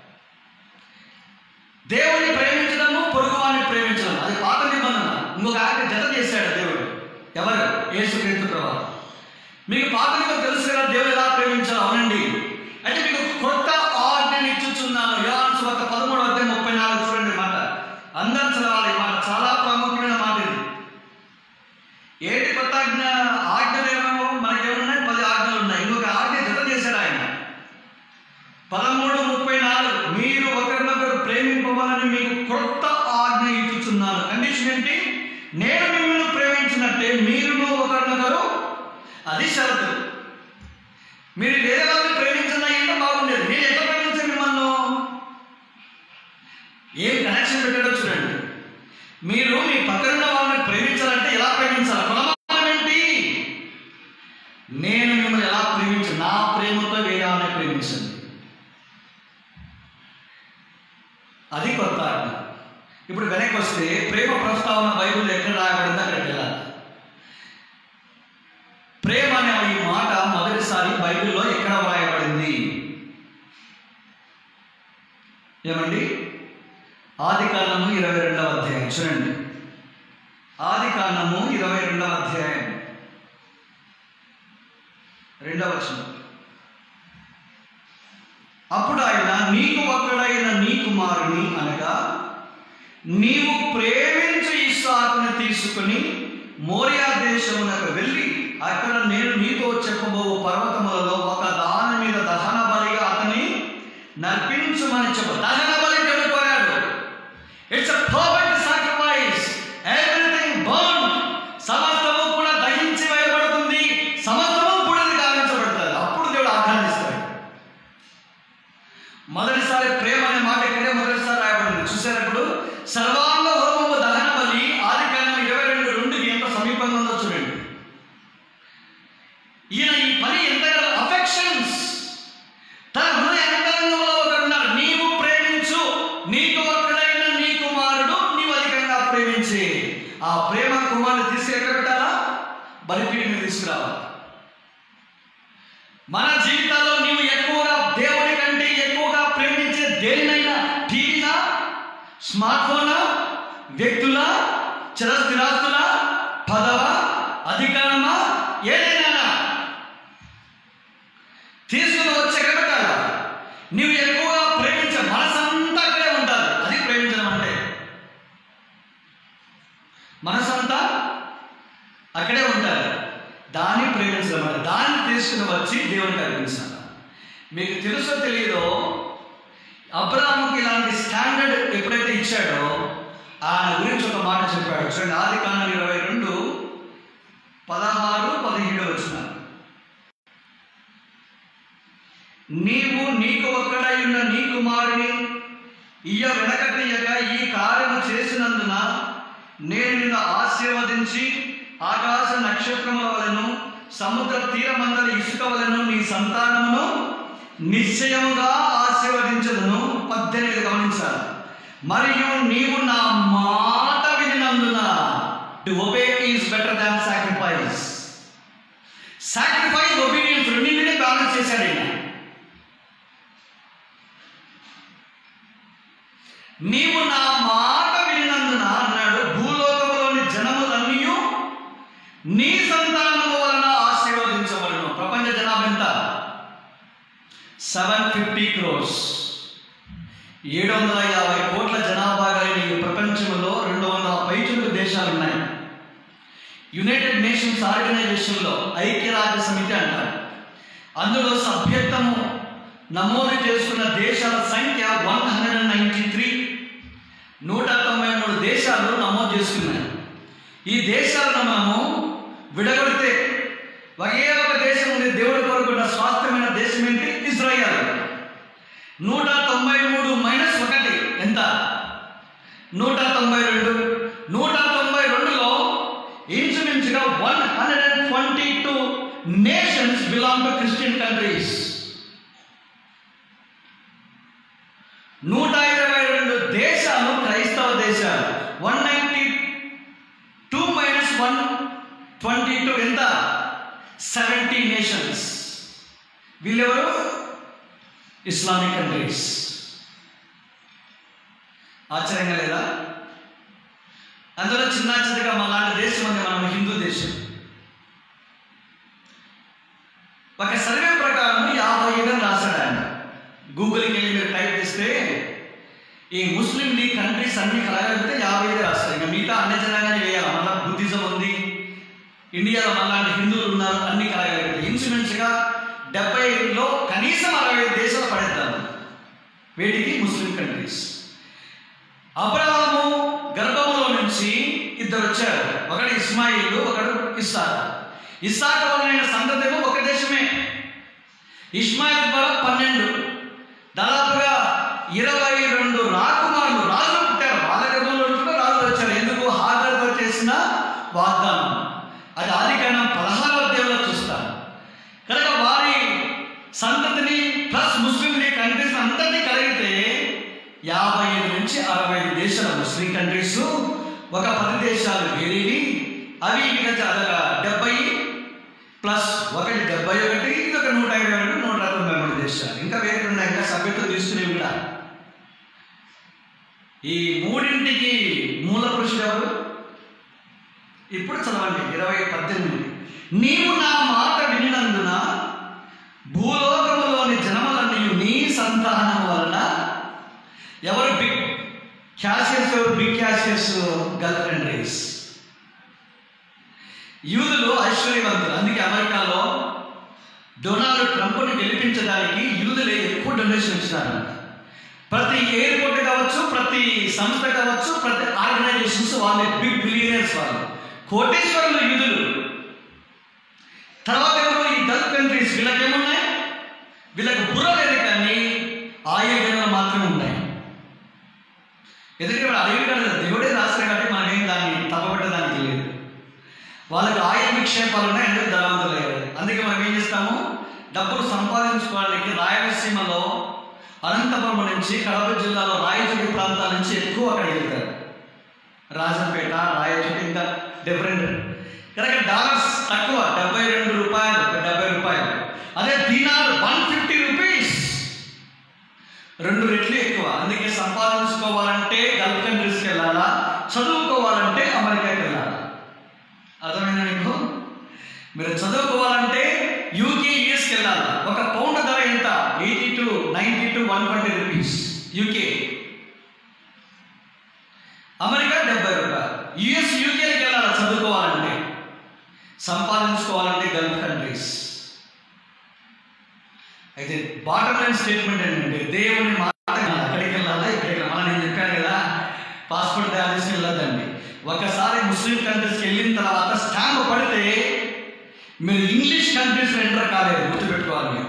దేవుని ప్రేమించడము పొరుగువాన్ని ప్రేమించడం అది పాత నిబంధన ఇంకొక ఆజ్ఞ జత చేశాడు దేవుడు ఎవరు యేసుక్రీస్తు ప్రభావం మీకు పాత నిబంధన తెలుసు కదా దేవుడు ఎలా ప్రేమించాలి అవునండి అంటే మీకు కొత్త ఆజ్ఞని ఇచ్చుచున్నాను యోహాను సువార్త పదమూడు అధ్యాయం ముప్పై నాలుగు చూడండి ఈ మాట అందరు చదవాలి ఈ మాట చాలా ప్రాముఖ్యమైన మాట ఇది ఏంటి కొత్త ఆజ్ఞ ఆజ్ఞలు ఏమో మనకేమున్నాయి పది ఆజ్ఞలు ఉన్నాయి ఇంకొక ఆజ్ఞ జత చేశాడు ఆయన పదమూడు ముప్పై నాలుగు మీరు ఒకరినొకరు ప్రేమింపవాలని మీకు కొత్త ఆజ్ఞ ఇచ్చుచున్నాను కండిషన్ ఏంటి నేను మిమ్మల్ని ప్రేమించినట్టే మీరును ఒకరినొకరు అది షరతు మీరు వేరే వాళ్ళని ప్రేమించిన అంటే బాగుండేది నేను ఎట్లా ప్రేమించాను మిమ్మల్ని ఏం కనెక్షన్ పెట్టాడో చూడండి మీరు మీ పక్కనున్న వాళ్ళని ప్రేమించాలంటే ఎలా ప్రేమించాలి ప్రమాణం ఏంటి నేను మిమ్మల్ని ఎలా ప్రేమించను నా ప్రేమతో వేరే వాళ్ళని ప్రేమించండి అది కొత్త ఆజ్ఞ ఇప్పుడు వెనక్కి వస్తే ప్రేమ ప్రస్తావన బైబిల్ ఎక్కడ రాయబడిందో అక్కడికి వెళ్ళాలి ప్రేమ అనే ఈ మాట మొదటిసారి బైబిల్లో ఎక్కడ వ్రాయబడింది ఏమండి ఆది కాండము ఇరవై రెండవ అధ్యాయం చూడండి ఆది కాండము ఇరవై రెండవ అధ్యాయం రెండవ వచనం అప్పుడు ఆయన నీకు ఒక్కడైన నీ కుమారుని అనగా నీవు ప్రేమించు ఇస్సాకుని తీసుకుని మోరియా దేశమునకు వెళ్ళి అక్కడ నేను నీతో చెప్పబో పర్వతములలో ఒక దాని మీద దహన బలిగా అతని నర్పించమని చెప్ప దహన బలి దేవుడు కోరాడు it's a perfect sacrifice everything burn సమస్తము కూడా దహించి వేయబడుతుంది సమస్తము బూడిద గావించబడుతుంది అప్పుడు దేవుడు ఆహ్లాదిస్తాడు మొదటిసారి ప్రేమ అనే మాట ఇక్కడే మొదటిసారి రాయబడింది చూసారు ఇప్పుడు సర్వాంగ హోమము దహన బలి ఆది కాలం ఇరవై రెండు రెండుకి ఎంత సమీపంగా ఉందో చూడండి ఈయన ఈ పని ఎంత అఫెక్షన్స్ తన హృదయ అంతరంగంలో ఒకడు ఉన్నాడు నీవు ప్రేమించు నీకు ఒక్కడైన నీ కుమారుడు నీవు అధికంగా ప్రేమించి ఆ ప్రేమ కుమారుడు తీసుకు ఎక్కడ పెట్టాలా బలిపీడి మీద తీసుకురావాలి మన జీవితాల్లో నీవు ఎక్కువగా దేవుడి కంటే ఎక్కువగా ప్రేమించే దేనినైనా టీవీనా స్మార్ట్ ఫోనా వ్యక్తుల చిరస్థిరాస్తుల పదవ అధికారమా ఏదైనా తీసుకుని వచ్చి ఎక్కడ పెట్టాలా నీవు ఎక్కువగా ప్రేమించే మనసంతా అక్కడే ఉండాలి అది ప్రేమించడం అంటే మనసంతా అక్కడే ఉంటారు దాన్ని ప్రేమించడం అంటే దాన్ని తీసుకుని వచ్చి దేవునికి అర్పించాలి మీకు తెలుసో తెలియదో అబ్రాహాముకి ఇలాంటి స్టాండర్డ్ ఎప్పుడైతే ఇచ్చాడో ఆయన గురించి ఒక మాట చెప్పాడు చూడండి ఆది కాండం ఇరవై రెండు పదహారు పదిహేడు వచ్చిన నీవు నీకు ఒక్కడై ఉన్న నీ కుమారుని ఇయ్య వెనకటియక ఈ కార్యము చేసినందున నేను నిన్ను ఆశీర్వదించి ఆకాశ నక్షత్రముల వలెను సముద్ర తీరమందలి ఇసుక వలెను నీ సంతానమును నిశ్చయముగా ఆశీర్వదించదును పద్దెనిమిది గమనించాలి మరియు నీవు నా మాట వినినందున to obey is better than sacrifice sacrifice obedience రెండింటినీ బ్యాలెన్స్ చేశాడు ఈయన నీవు నా మాట వినినందున అన్నాడు భూలోకములోని జనములన్నీ నీ సంతానము వలన ఆశీర్వదించబడును ప్రపంచ జనాభా ఎంత సెవెన్ ఫిఫ్టీ క్రోర్స్ ఏడు వందల యాభై కోట్ల జనాభా కలిగిన ఈ ప్రపంచంలో రెండు వందల పైచులకు దేశాలు ఉన్నాయి యునైటెడ్ నేషన్స్ ఆర్గనైజేషన్లో ఐక్యరాజ్య సమితి అంటారు అందులో సభ్యత్వము నమోదు చేసుకున్న దేశాల సంఖ్య one hundred and ninety three నూట తొంభై మూడు దేశాలు నమోదు చేసుకున్నాయి ఈ దేశాలను మనము విడగొడితే ఒకే ఒక దేశం ఉంది దేవుడి కోరుకున్న స్వాస్థ్యమైన దేశం ఏంటి ఇజ్రాయల్ నూట తొంభై మూడు మైనస్ ఒకటి ఎంత నూట తొంభై రెండు నూట తొంభై రెండులో ఇంచుమించుగా one hundred and twenty two nations belong to Christian countries నూట ఇరవై రెండు దేశాలు క్రైస్తవ దేశాలు one ninety two minus one twenty two ఎంత సెవెంటీ నేషన్స్ వీళ్ళెవరు ఇస్లామిక్ కంట్రీస్ ఆశ్చర్యంగా లేదా అందులో చిన్న చిన్నగా మనలాంటి దేశం ఉంది మనం హిందూ దేశం ఒక సర్వే ప్రకారం యాభై ఐదు రాశాడు ఆయన గూగుల్కి వెళ్ళి మీరు టైప్ చేస్తే ఈ ముస్లిం లీగ్ కంట్రీస్ అన్ని కలగలిపితే యాభై ఐదు రాస్తారు ఇంకా మిగతా అన్ని జనాంగానే వేయాలి మళ్ళీ బుద్ధిజం ఉంది ఇండియాలో మళ్ళాంటి హిందువులు ఉన్నారు అన్ని కలగలిపితే ఇన్సూరెన్స్గా డెబ్బైలో కనీసం అరవై ఐదు దేశాలు పడేద్దాము వీటికి ముస్లిం కంట్రీస్ అబ్రహాము గర్భంలో నుంచి ఇద్దరు వచ్చారు ఒకడు ఇస్మాయిల్ ఒకడు ఇస్సాక్ ఇస్సాక్ వలన సంతతేమో ఒక దేశమే ఇస్మాయిల్ ద్వారా పన్నెండు దాదాపుగా ఇరవై రెండు రాకుమారులు రాజులు పుట్టారు వాళ్ళ గర్భంలో నుంచి కూడా రాజులు వచ్చారు ఎందుకు హాజరుతో చేసిన వాగ్దానం అది ఆది కాండం పదహారవ అధ్యాయంలో చూస్తాం కనుక వారి సంతతిని ప్లస్ ముస్లిం లీగ్ కంట్రీస్ అందరినీ కలిగితే యాభై ఐదు నుంచి అరవై ఐదు దేశాల ముస్లిం కంట్రీస్ ఒక పది దేశాలు వేరేవి అవి ఇక అదొక డెబ్బై ప్లస్ ఒకటి డెబ్బై ఒకటి ఇది ఒక నూట ఇరవై ఒకటి నూట తొంభై మూడు దేశాలు ఇంకా వేరే ఉన్నాయి ఇంకా సభ్యత్వం తీసుకునేవి కూడా ఈ మూడింటికి మూల పురుషుడు ఎవరు ఇప్పుడు చదవండి ఇరవై పద్దెనిమిది నీవు నా మాట వినినందున భూలోకములోని జనములన్నీ నీ సంతానం వలన ఎవరు బిగ్ క్యాషియస్ ఎవరు బిగ్ క్యాషియస్ గర్ల్ ఫ్రెండ్ రేస్ యూదులు ఐశ్వర్యవంతులు అందుకే అమెరికాలో డొనాల్డ్ ట్రంప్ని గెలిపించడానికి యూదులే ఎక్కువ డొనేషన్ ఇచ్చినారంట ప్రతి ఎయిర్పోర్ట్ కావచ్చు ప్రతి సంస్థ కావచ్చు ప్రతి ఆర్గనైజేషన్స్ వాళ్ళే బిగ్ బిలియనర్స్ వాళ్ళు కోటేశ్వరులు యూదులు తర్వాత ఎవరు ఈ గల్ఫ్ కంట్రీస్ వీళ్ళకేమున్నాయి వీళ్ళకి బుర్ర లేదు కానీ ఆయుర్వేదాలు మాత్రమే ఉన్నాయి ఎందుకంటే వాడు అడవి కాదు దేవుడే రాస్తారు కాబట్టి మనమేం దాన్ని తప్పబట్టడానికి లేదు వాళ్ళకి ఆయుధ నిక్షేపాలు ఉన్నాయి ఎందుకు ధనవంతులు అయ్యారు అందుకే మనం ఏం చేస్తాము డబ్బులు సంపాదించుకోవడానికి రాయలసీమలో అనంతపురం నుంచి కడప జిల్లాలో రాయచోటి ప్రాంతాల నుంచి ఎక్కువ అక్కడికి వెళ్తారు రాజంపేట రాయచోటి ఇంకా డిఫరెంట్ కనుక డాలర్స్ తక్కువ డెబ్బై రెండు రూపాయలు డెబ్బై రూపాయలు అదే దీనాలు వన్ ఫిఫ్టీ రూపీస్ రెండు రెట్లు ఎక్కువ అందుకే సంపాదించుకోవాలంటే గల్ఫ్ కంట్రీస్కి వెళ్ళాలా చదువుకోవాలంటే అమెరికాకి వెళ్ళాలా అర్థమైందా మీకు మీరు చదువుకోవాలంటే యూకే యూఎస్కి వెళ్ళాలి ఒక పౌండ్ ధర ఎంత eighty to ninety to one twenty rupees UK America డెబ్బై రూపాయలు యుఎస్ యూకేకి వెళ్ళాలి చదువుకోవాలంటే సంపాదించుకోవాలంటే గల్ఫ్ కంట్రీస్ అయితే బాటమ్ లైన్ స్టేట్మెంట్ ఏంటంటే దేవుని మాట వినాలి. అక్కడికి వెళ్ళాలా ఇక్కడికి వెళ్ళాలా నేను చెప్పాను కదా పాస్పోర్ట్ తయారు చేసి వెళ్ళొద్దండి ఒకసారి ముస్లిం కంట్రీస్కి వెళ్ళిన తర్వాత స్టాంప్ పడితే మీరు ఇంగ్లీష్ కంట్రీస్లో ఎంటర్ కాలేదు గుర్తుపెట్టుకోవాలి మీరు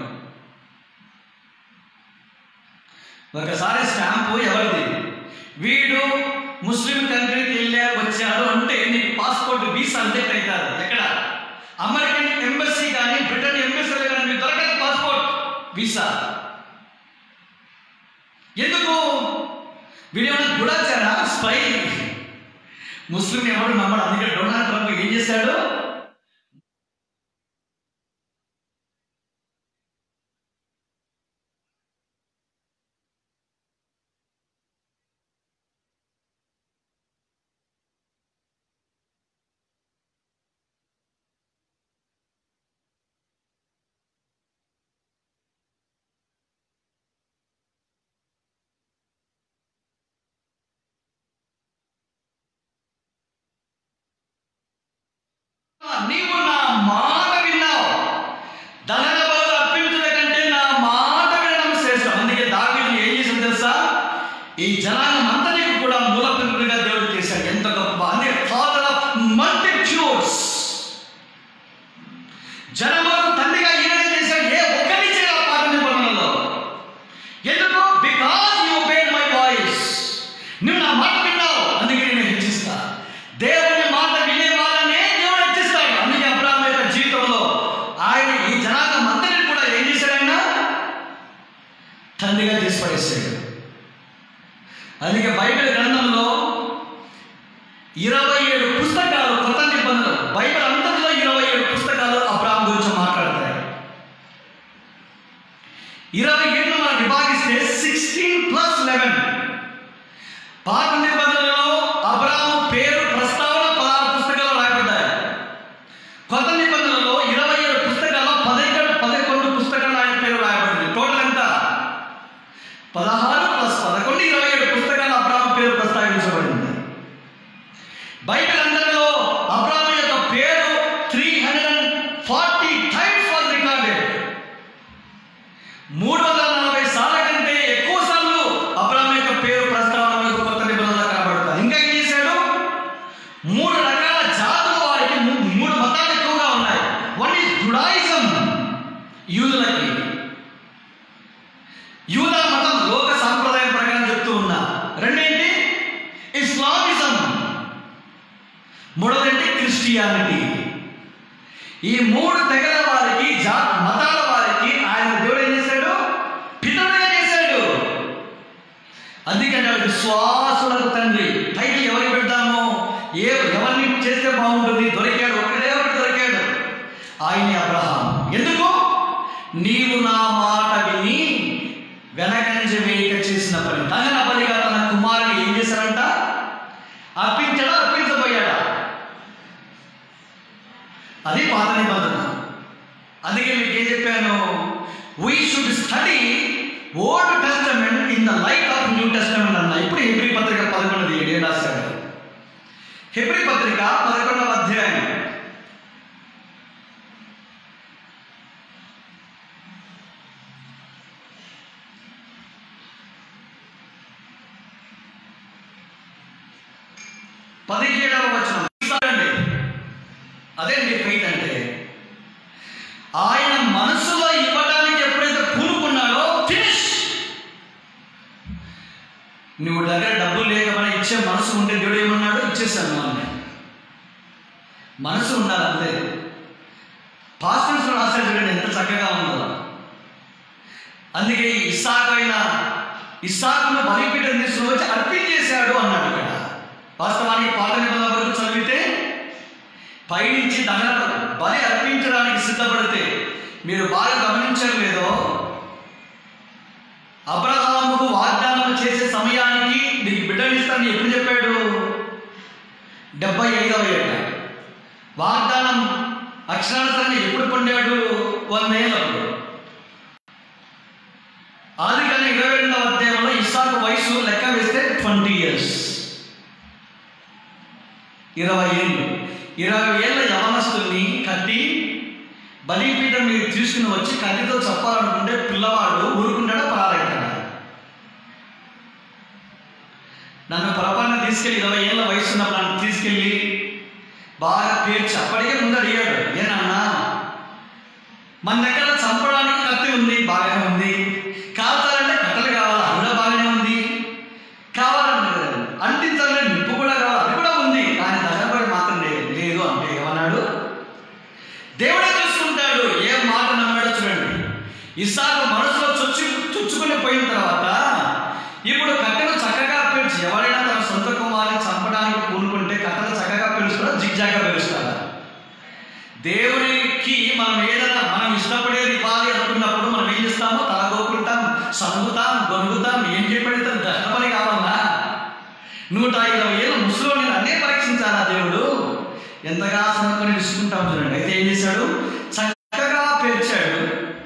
ఒకసారి స్టాంపు ఎవరిది వీడు ముస్లిం కంట్రీకి వెళ్ళా వచ్చాడు అంటే నీకు పాస్పోర్ట్ వీసా అంటే అవుతారు ఎక్కడ అమెరికన్ ఎంబసీ కానీ బ్రిటన్ ఎంబసీలు కానీ మీకు దొరకదు పాస్పోర్ట్ వీసా ఎందుకు వీడేమైనా గుడాచారా స్పై ముస్లిం ఎవరు నమ్మడు అందుకే డొనాల్డ్ ట్రంప్ ఏం చేశాడు నీవు నా మాట విన్నావు దహన బలు అర్పించుట కంటే నా మాట వినడం శ్రేష్టం అందుకే దావీదు ఏం చేసింది తెలుసా ఈ జనాంగం అంతటికి కూడా మూల పిల్లలుగా దేవుడు చేశాడు ఎంత గొప్ప అనే ఫాదర్ ఆఫ్ మల్టీ తండ్రిగా తీసి పడేసాడు అందుకే బైబిల్ గ్రంథంలో ఇరవై ఏడు పుస్తకాలు కొత్త నిబంధనలు బైబిల్ అంతట్లో ఇరవై ఏడు పుస్తకాలు అబ్రాహం గురించి మాట్లాడతాయి ఇరవై ఏడు మనం విభాగిస్తే సిక్స్టీన్ ప్లస్ లెవెన్ పాత నిబంధనలో అబ్రాహం పేరు ప్రస్తావన పదహారు పుస్తకాలు రాయబడ్డాయి కొత్త నిబంధనలో ఇరవై ఏడు పుస్తకాల్లో పదకొండు పదకొండు పుస్తకాలు ఆయన పేరు రాయబడింది టోటల్ ఎంత పదహారు ప్లస్ పదకొండు ఇరవై ఏడు పుస్తకాలు అబ్రాహం పేరు ప్రస్తావించబడింది బైబిల్ అందరిలో అబ్రాహం యొక్క పేరు three hundred forty times was recorded మూడు వందల నలభై సార్ల కంటే ఎక్కువ సార్లు అబ్రాహం యొక్క పేరు ప్రస్తావన మనకు కొత్త నిబంధనలో కనబడుతుంది ఇంకా ఏం చేశాడు మూడు రకాల జాతుల వారికి మూ- మూడు మతాలు ఎక్కువగా ఉన్నాయి వన్ ఈజ్ జుడాయిజం యూదులకి యూదా మతం లోక సాంప్రదాయం ప్రకారం చెప్తూ ఉన్నా రెండేంటి ఇస్లామిజం మూడోదేంటి క్రిస్టియానిటీ ఈ మూడు తెగల వారికి జా మతాల వారికి ఆయన దేవుడు ఏం చేశాడు పితడుగా చేశాడు అందుకని విశ్వాసులకు తండ్రి టైటిల్ ఎవరికి పెడతాము ఏ ఎవరిని చేస్తే బాగుంటుంది దొరికాడు ఒకడే ఒకటి దొరికాడు ఆయన అబ్రహాం ఎందుకు నీవు నా మాట విని వెనకంజ వేయక చేసిన పని దహన బలిగా తన కుమారుని ఏం చేశారంట అర్పించాడా అర్పించబోయాడా అది పాత నిబంధన అందుకే మీకు ఏం చెప్పాను we should study Old Testament in the light of New Testament అన్న ఇప్పుడు హెబ్రి పత్రిక పదకొండది ఏడు రాశాడు హెబ్రి పత్రిక పదకొండవ అధ్యాయం పదిహేడవ వచనం చూడండి అదేంటి ఫైట్ అంటే ఆయన మనసులో ఇవ్వడానికి ఎప్పుడైతే పూనుకున్నాడో ఫినిష్ నువ్వు దగ్గర డబ్బులు లేకపోయినా ఇచ్చే మనసు ఉంటే దేవుడు ఏమన్నాడు ఇచ్చేసాను అని మనసు ఉండాలి అంతే పాస్టర్స్ రాశాడు చూడండి ఎంత చక్కగా ఉందో అందుకే ఇస్సాకు అయిన ఇస్సాకును బలిపీఠం తీసుకుని వచ్చి అర్పించేశాడు అన్నాడు ఇక్కడ వాస్తవానికి పాత నిబంధన వరకు చదివితే పైనుంచి దహన బలి అర్పించడానికి సిద్ధపడితే మీరు బాగా గమనించారు లేదో అబ్రహాముకు వాగ్దానం చేసే సమయానికి నీకు బిడ్డనిస్తానని ఎప్పుడు చెప్పాడు డెబ్బై ఐదవ ఏట వాగ్దానం అక్షరానుసారంగా ఎప్పుడు పొందాడు వంద ఏళ్ళప్పుడు ఆది కానీ ఇరవై రెండవ అధ్యాయంలో ఇస్సాకు వయసు లెక్క వేస్తే ట్వంటీ ఇయర్స్ ఇరవై ఏళ్ళు ఇరవై ఏళ్ళ యవనస్తుల్ని కట్టి బలిపీఠం మీద తీసుకుని వచ్చి కత్తితో చెప్పాలనుకుంటే పిల్లవాడు ఊరుకుంటాడా ప్రారంభించాడా నన్ను పొరపాటున తీసుకెళ్ళి ఇరవై ఏళ్ళ వయసు ఉన్నప్పుడు నన్ను తీసుకెళ్ళి బాగా పేర్చి అప్పటికే ముందు అడిగాడు ఏనన్నా మన దగ్గర చంపడానికి కత్తి ఉంది బాగానే ఉంది కాల్చాలంటే కట్టలు కావాలి అది కూడా బాగానే ఉంది కావాలంటే అంటించాలంటే నిప్పు కూడా కావాలి అది కూడా ఉంది కానీ దగ్గరపడి మాత్రం లేదు లేదు అంటే ఏమన్నాడు దేవుడే చూసుకుంటాడు ఏ మాట నమ్మాడో చూడండి ఇసాకు మనసులో చొచ్చు చొచ్చుకుని పోయిన తర్వాత ఇప్పుడు కట్టెలు చక్కగా పెంచి ఎవరైనా తన సొంత కుమారుని చంపడానికి పూనుకుంటే కట్టెలు చక్కగా పెంచుతారా జిగ్జాగా పెంచుతారా దేవునికి మనం ఏదైనా మనం ఇష్టపడేది ఇవ్వాలి అనుకున్నప్పుడు మనం ఏం చేస్తామో తలగోకుంటాం సనుగుతాం గొనుగుతాం ఏం చెప్పబడితే దహపని కావాలా నూట ఇరవై ఏళ్ళు ముసలోని అన్నీ పరీక్షించాలా దేవుడు ఎంతగా సనుకొని విసుకుంటాం చూడండి అయితే ఏం చేశాడు చక్కగా పేర్చాడు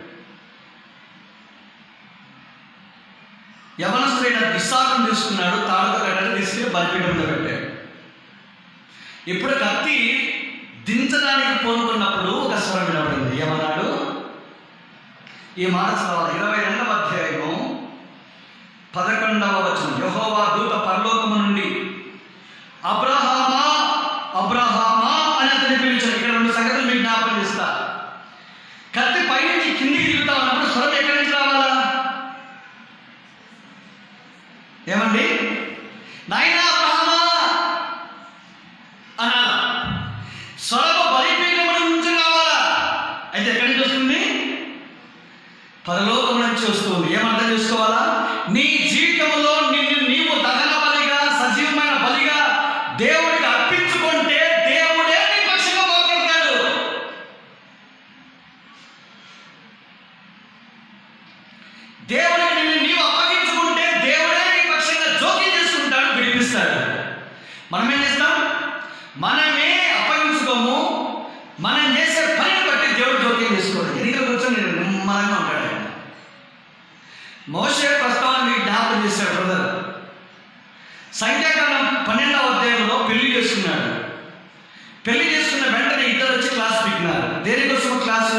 యవనస్తుడైన ఇస్సాకును తీసుకున్నాడు తాడుతో కట్టడి తీసుకెళ్ళి బలిపీఠం మీద పెట్టాడు ఇప్పుడు కత్తి దించడానికి పూనుకున్నప్పుడు ఒక స్వరం వినబడింది ఏమన్నాడు ఈ మాట చదవాలి ఇరవై రెండవ అధ్యాయము పదకొండవ వచనం యహోవా దూత పరలోకము నుండి అబ్రహామా అబ్రహామా అని అతన్ని పిలిచాడు ఇక్కడ రెండు సంగతులు మీకు జ్ఞాపకం చేస్తా కత్తి పైనుంచి కిందికి దిగుతా ఉన్నప్పుడు స్వరం ఎక్కడి నుంచి రావాలా ఏమండి నాయనా అబ్రహామా అనాలా స్వరము బలిపీఠముడి నుంచి రావాలా అయితే ఎక్కడి నుంచి వస్తుంది పరలోకం నుంచి వస్తుంది ఏమర్థం చేసుకోవాలా మనం ఏం చేస్తాం మనమే అప్పగించుకోము మనం చేసే పనిని బట్టి దేవుడు జోక్యం చేసుకోడు ఎన్నికలు కూర్చొని నేను నిమ్మలంగా ఉంటాడు ఆయన మోసే ప్రస్తావన మీకు జ్ఞాపకం చేశాడు బ్రదర్ సంఖ్యాకాలం పన్నెండవ అధ్యాయంలో పెళ్లి చేసుకున్నాడు పెళ్లి చేసుకున్న వెంటనే ఇద్దరు వచ్చి క్లాస్ పెట్టినారు దేనికోసం క్లాసు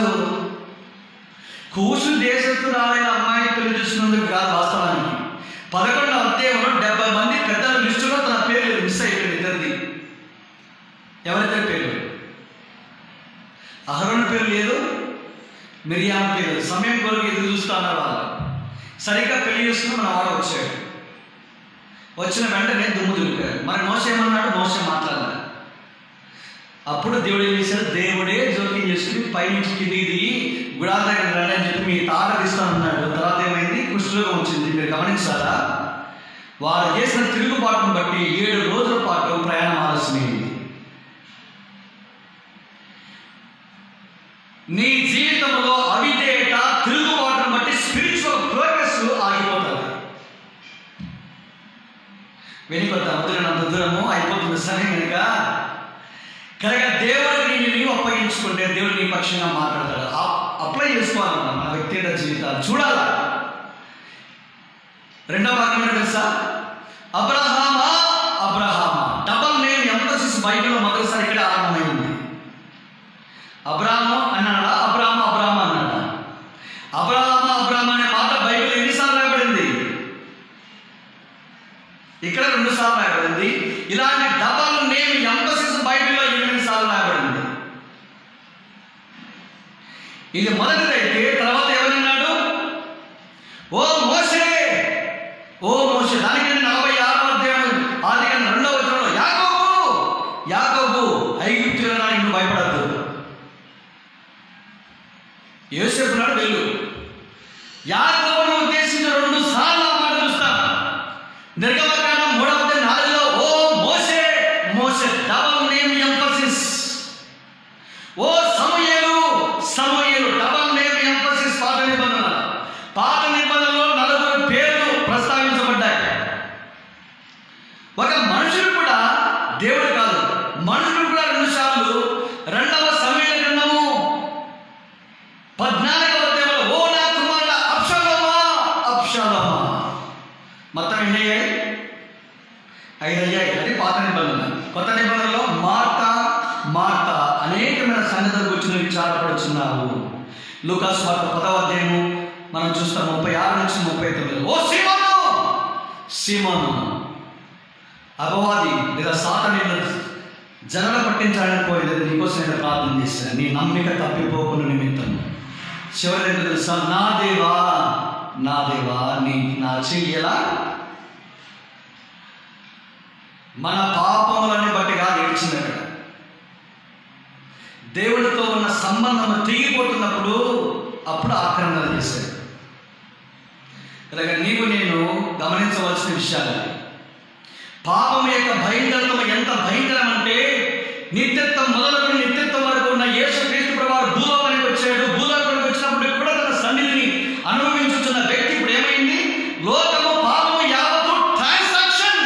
కూసు దేశస్తురాలైన అమ్మాయి పెళ్లి చేసుకున్నందుకు కాదు వాస్తవానికి పదకొండవ అధ్యాయంలో డెబ్బై మంది పెద్దల లిస్టులో తన పేరు మిస్ అయిపోయింది ఇద్దరిది ఎవరిద్దరి పేరు అహరోన్ పేరు లేదు మిరియామ పేరు లేదు. సమయం కొరకు ఎదురు చూస్తా ఉన్నారు వాళ్ళు సరిగ్గా పెళ్లి చేసుకుని మన వాడు వచ్చాడు వచ్చిన వెంటనే దుమ్ము దులిపారు మరి మోస ఏమన్నాడు మోస మాట్లాడలేదు అప్పుడు దేవుడు ఏం చేశాడు దేవుడే జోక్యం చేసుకుని పైనుంచి కిందికి దిగి గుడాల దగ్గర రండి అని చెప్పి మీ తాట తీస్తానన్నాడు తర్వాత ఏమైంది కుష్ఠరోగం వచ్చింది మీరు గమనించారా వారు చేసిన తిరుగుబాటును బట్టి ఏడు రోజుల పాటు ప్రయాణం ఆలస్యమైంది నీ జీవితంలో అవిధేయత తిరుగుబాటును బట్టి స్పిరిచువల్ ప్రోగ్రెస్ ఆగిపోతుంది వెనుకొద్ద వదిలినంత దూరము అయిపోతుంది సరే కనుక కనుక దేవుడికి నేను నీవు అప్పగించుకుంటే దేవుడు నీ పక్షంగా మాట్లాడతాడు ఆ- అప్లై చేసుకోవాలన్నా మన వ్యక్తిగత జీవితాలు చూడాలా రెండవ వాక్యం ఏంటో తెలుసా అబ్రహామా అబ్రహామా డబల్ నేమ్ ఎంఫసిస్ బైబిల్లో మొదటిసారి ఇక్కడ ఆరంభమైంది అబ్రాహము అన్నాడా అబ్రాహ్మ అబ్రాహ్మ అన్నాడా అబ్రాహ్మ అబ్రాహ్మ అనే మాట బైబిల్ ఎన్నిసార్లు రాయబడింది ఇక్కడ రెండు సార్లు రాయబడింది ఇలాంటి డబల్ నేమ్ ఎంఫసిస్ బైబిల్లో ఎనిమిది సార్లు రాయబడింది ఇది మొదటిదైతే తర్వాత ఎవరన్నాడు ఓ మోసే ఓ మోసే దానికంటే నలభై ఆరో అధ్యాయం ఆది కంటే రెండవ వచనంలో యాకోబు యాకోబు ఐగుప్తులనానికి నువ్వు భయపడద్దు యోసేపు నాడు వెళ్ళు యాకోబును ఉద్దేశించి రెండు సార్లు ఆ మాట చూస్తాం నిర్గమకాండం మూడవ అధ్యాయం నాలుగులో ఓ మోసే మోసే డబల్ నేమ్ ఎంఫసిస్ ఓ సమయలు సమయలు డబల్ నేమ్ ఎంఫసిస్ పాత నిబంధన పాత నిబంధనలో నలుగురు పేర్లు ప్రస్తావించబడ్డాయి ఒక మనుషుడు కూడా దేవుడు కాదు మనుషుడు కూడా రెండు సార్లు రెండవ సమయ గ్రంథము పద్నాలుగవ అధ్యాయంలో ఓ నా కుమారుడ అప్షలోమా అప్షలోమా మొత్తం ఎన్ని అయ్యాయి ఐదు అయ్యాయి అది పాత నిబంధన కొత్త నిబంధనలో మార్త మార్త అనేకమైన సంగతుల గురించి నువ్వు విచారపడుచున్నావు లూకాస్ వార్త పదవ అధ్యాయము మనం చూస్తాం ముప్పై ఆరు నుంచి ముప్పై తొమ్మిది ఓ సీమోను సీమోను అపవాది లేదా సాత నేను జనల పట్టించాలని పోయేది నీకోసం నేను ప్రార్థన చేశాను నీ నమ్మిక తప్పిపోకుండా నిమిత్తం చివరి ఏంటో తెలుసా నా దేవా నా దేవా నీ నా చెయ్యలా మన పాపములని బట్టి కాదు ఏడ్చింది అక్కడ దేవుడితో ఉన్న సంబంధం తెగిపోతున్నప్పుడు అప్పుడు ఆక్రమణ చేశాడు ఇలాగ నీవు నేను గమనించవలసిన విషయాలు పాపం యొక్క భయంకరత్వం ఎంత భయంకరం అంటే నిత్యత్వం మొదలుకొని నిత్యత్వం వరకు ఉన్న యేసు క్రీస్తు ప్రభావం భూలోకానికి వచ్చాడు భూలోకానికి వచ్చినప్పుడు కూడా తన సన్నిధిని అనుభవించుతున్న వ్యక్తి ఇప్పుడు ఏమైంది లోకము పాపము యావత్తు ట్రాన్సాక్షన్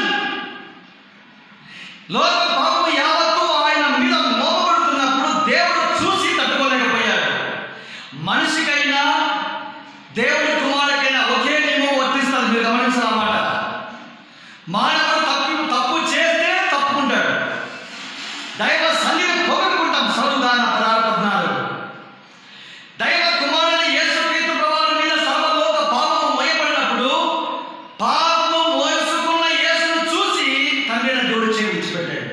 లోక పాపము యావత్తు ఆయన మీద మోపబడుతున్నప్పుడు దేవుడు చూసి తట్టుకోలేకపోయాడు మనిషికైనా దేవుడి కుమారుడికైనా ఒకే నియమం వర్తిస్తుంది మీరు గమనించాలన్నమాట మానవుడు తప్పు తప్పు చేస్తే తప్పుకుంటాడు దైవ సన్నిధి పోగొట్టుకుంటాం సరుదాన పదాలు పద్నాలుగు దైవ కుమారుని యేసుక్రీస్తు ప్రభావం మీద సర్వలోక పాపము మోయబడినప్పుడు పాపము మోసుకున్న యేసును చూసి తండ్రిని దేవుడు చేయి విడిచిపెట్టాడు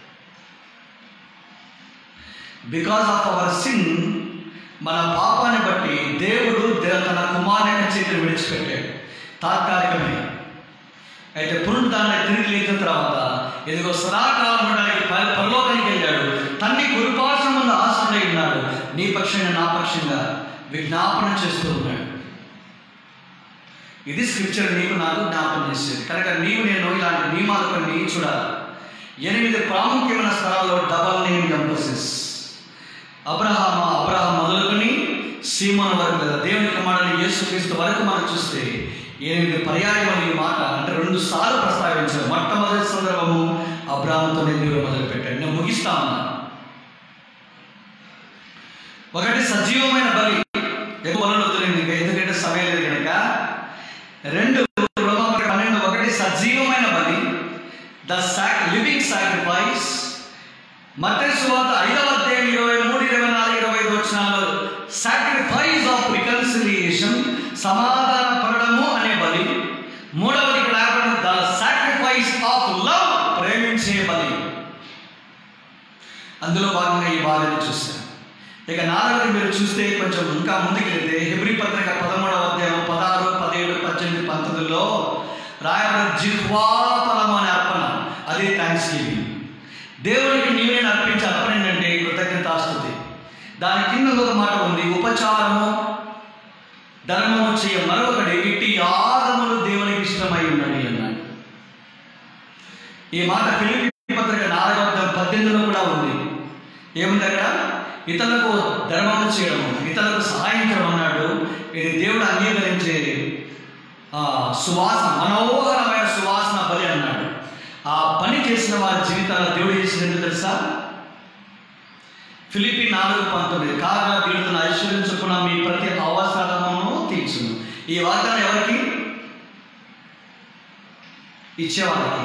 బికాస్ ఆఫ్ అవర్ సిన్ మన పాపాన్ని బట్టి దేవుడు దే- తన కుమారుని చేతిని విడిచిపెట్టాడు తాత్కాలికమే అయితే పునరుద్ధారణ తిరిగి లేచిన తర్వాత ఇదిగో సదాకాలం ఉండడానికి పర- పరలోకానికి వెళ్ళాడు తండ్రి గురుపాసం ముందు ఆశ్రయ ఉన్నాడు నీ పక్షంగా నా పక్షంగా విజ్ఞాపన చేస్తూ ఉన్నాడు ఇది స్క్రిప్చర్ నీకు నాకు జ్ఞాపకం చేసేది కనుక నీవు నేను ఇలాంటి నియమాలు కొన్ని చూడాలి ఎనిమిది ప్రాముఖ్యమైన స్థలాల్లో డబల్ నేమ్ ఎంఫోసిస్ అబ్రహామ అబ్రహాం మొదలుకొని సీమోన్ వరకు లేదా దేవుని కుమారుని యేసుక్రీస్తు వరకు మనం చూస్తే ఎనిమిది పర్యాయములు ఈ మాట అంటే రెండు సార్లు ప్రస్తావించారు మొట్టమొదటి సందర్భము అబ్రాహ్మతోనే దేవుడు మొదలుపెట్టాడు నేను ముగిస్తా ఉన్నా ఒకటి సజీవమైన బలి ఎక్కువ బలులు వద్దులేండి ఇంకా ఎందుకంటే సమయం లేదు కనుక రెండు రోమాపత్రిక పన్నెండు ఒకటి సజీవమైన బలి ద సాక్ లివింగ్ సాక్రిఫైస్ మత్తయి సువార్త ఐదవ అధ్యాయం ఇరవై మూడు ఇరవై నాలుగు ఇరవై ఐదు వచనాల్లో సాక్రిఫైస్ ఆఫ్ రికన్సిలియేషన్ సమాధాన పడడము అనే బలి మూడవది ఇక్కడ రాయబడిన ద సాక్రిఫైస్ ఆఫ్ లవ్ ప్రేమించే బలి అందులో భాగంగా ఈ బాధని చూశాను ఇక నాలుగవది మీరు చూస్తే కొంచెం ఇంకా ముందుకు వెళ్తే హెబ్రి పత్రిక పదమూడవ అధ్యాయం పదహారు పదిహేడు పద్దెనిమిది పంతొమ్మిదిలో రాయబడిన జిహ్వాఫలము అనే అర్పణ అది థ్యాంక్స్ గివింగ్ దేవునికి నీవే అర్పించే అర్పణ ఏంటంటే కృతజ్ఞతాస్తుతి దాని కింద ఒక మాట ఉంది ఉపచారము ధర్మము చేయ మరొకటి ఇట్టి యాగములు దేవునికి ఇష్టమై ఉన్నది అన్నాడు ఈ మాట ఫిలిపి పత్రిక నాలుగవ అధ్యాయం పద్దెనిమిదిలో కూడా ఉంది ఏముంది అక్కడ ఇతరులకు ధర్మము చేయడం ఇతరులకు సహాయం చేయడం అన్నాడు ఇది దేవుడు అంగీకరించే ఆ, సువాసన మనోహరమైన సువాసన బలి అన్నాడు ఆ పని చేసిన వారి జీవితాల్లో దేవుడు చేసిన ఎందుకు తెలుసా ఫిలిపి నాలుగు పంతొమ్మిది కాగా వీడుతున్న ఐశ్వర్యం చొప్పున మీ ప్రతి అవసరమును తీర్చును ఈ వాగ్దానం ఎవరికి ఇచ్చేవాళ్ళకి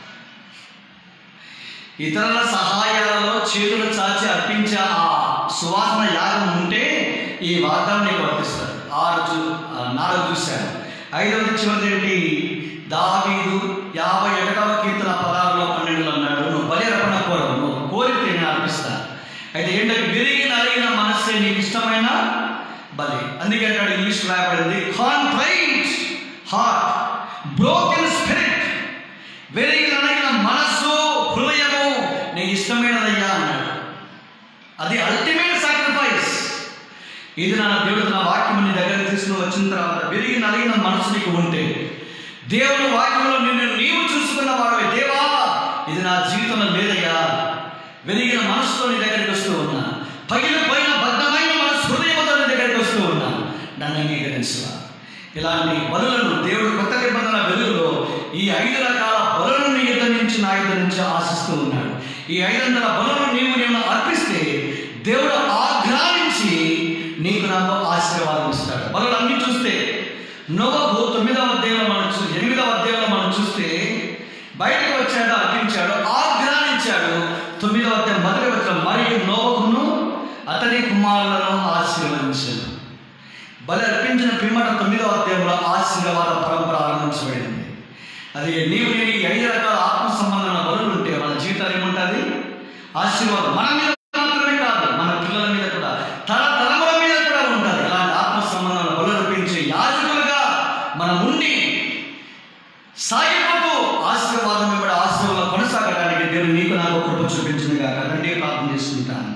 ఇతరుల సహాయాలలో చేతులు చాచి అర్పించే ఆ సువాసన యాగం ఉంటే ఈ వాగ్దానం నీకు వర్తిస్తారు ఆరు చూ ఆ, నాలుగు చూశాను ఐదవది చివరిది ఏంటి దావీదు యాభై ఒకటవ కీర్తన పదాలలో పన్నెండులో అన్నాడు నువ్వు బలి అర్పణ కోరవు నువ్వు కోరితే నేను అర్పిస్తాను అయితే ఏంటంటే విరిగి నలిగిన మనస్సే నీకు ఇష్టమైన బలి అందుకే అంటాడు ఇంగ్లీష్ రాయబడింది కాన్ఫ్రైట్ హార్ట్ బ్రోకెన్ స్పిరిట్ విరిగి నలిగిన మనస్సు హృదయము నీకు ఇష్టమైనదయ్యా అన్నాడు అది అల్టిమేట్ సాక్రిఫైస్ ఇది నా దేవుడు నా వాక్యం నీ దగ్గర తీసుకుని వచ్చిన తర్వాత విరిగి నలిగిన మనసు నీకు ఉంటే దేవుని వాక్యంలో నిన్ను నీవు చూసుకున్న వాడు దేవా ఇది నా జీవితంలో లేదయ్యా విరిగిన మనసుతో నీ దగ్గరికి వస్తూ ఉన్నా పగిలిపోయిన బద్ధమైన మనసు హృదయంతో నీ దగ్గరికి వస్తూ ఉన్నా నన్ను అంగీకరించువా ఇలాంటి బలులను దేవుడు కొత్త నిబంధన వెలుగులో ఈ ఐదు రకాల బలులను నీ యుద్ధ నుంచి నా యుద్ధ నుంచి ఆశిస్తూ ఉన్నాడు ఈ ఐదు వందల బలులను నీవు నేను అర్పిస్తే దేవుడు ఆగ్రహించి నీకు నాకు ఆశీర్వాదం ఇస్తాడు బలులు అన్ని చూస్తే నోవహు తొమ్మిదవ అధ్యాయంలో మనం చూ ఎనిమిదవ అధ్యాయంలో మనం చూస్తే బయటకు వచ్చాడు అర్పించాడు ఆగ్రహించాడు తొమ్మిదవ అధ్యాయం మొదటి వచ్చిన మరియు నోవహును అతని కుమారులను ఆశీర్వదించాడు బలి అర్పించిన పిమ్మట తొమ్మిదవ అధ్యాయంలో ఆశీర్వాద పరంపర ఆరంభించబడింది అది నీవు నేను ఈ ఐదు రకాల ఆత్మ సంబంధమైన బలులు ఉంటే మన జీవితాలు ఏముంటుంది ఆశీర్వాదం మన మీద మాత్రమే కాదు మన పిల్లల మీద కూడా తరతరముల మీద కూడా ఉంటుంది ఇలాంటి ఆత్మ సంబంధమైన బలు అర్పించే యాజకులుగా మనం ఉండి సాగిపోతూ ఆశీర్వాదం వెంబడి ఆశీర్వాదం కొనసాగడానికి దేవుడు నీకు నాకు కృప చూపించింది కాక రండి ప్రార్థన చేసుకుంటాను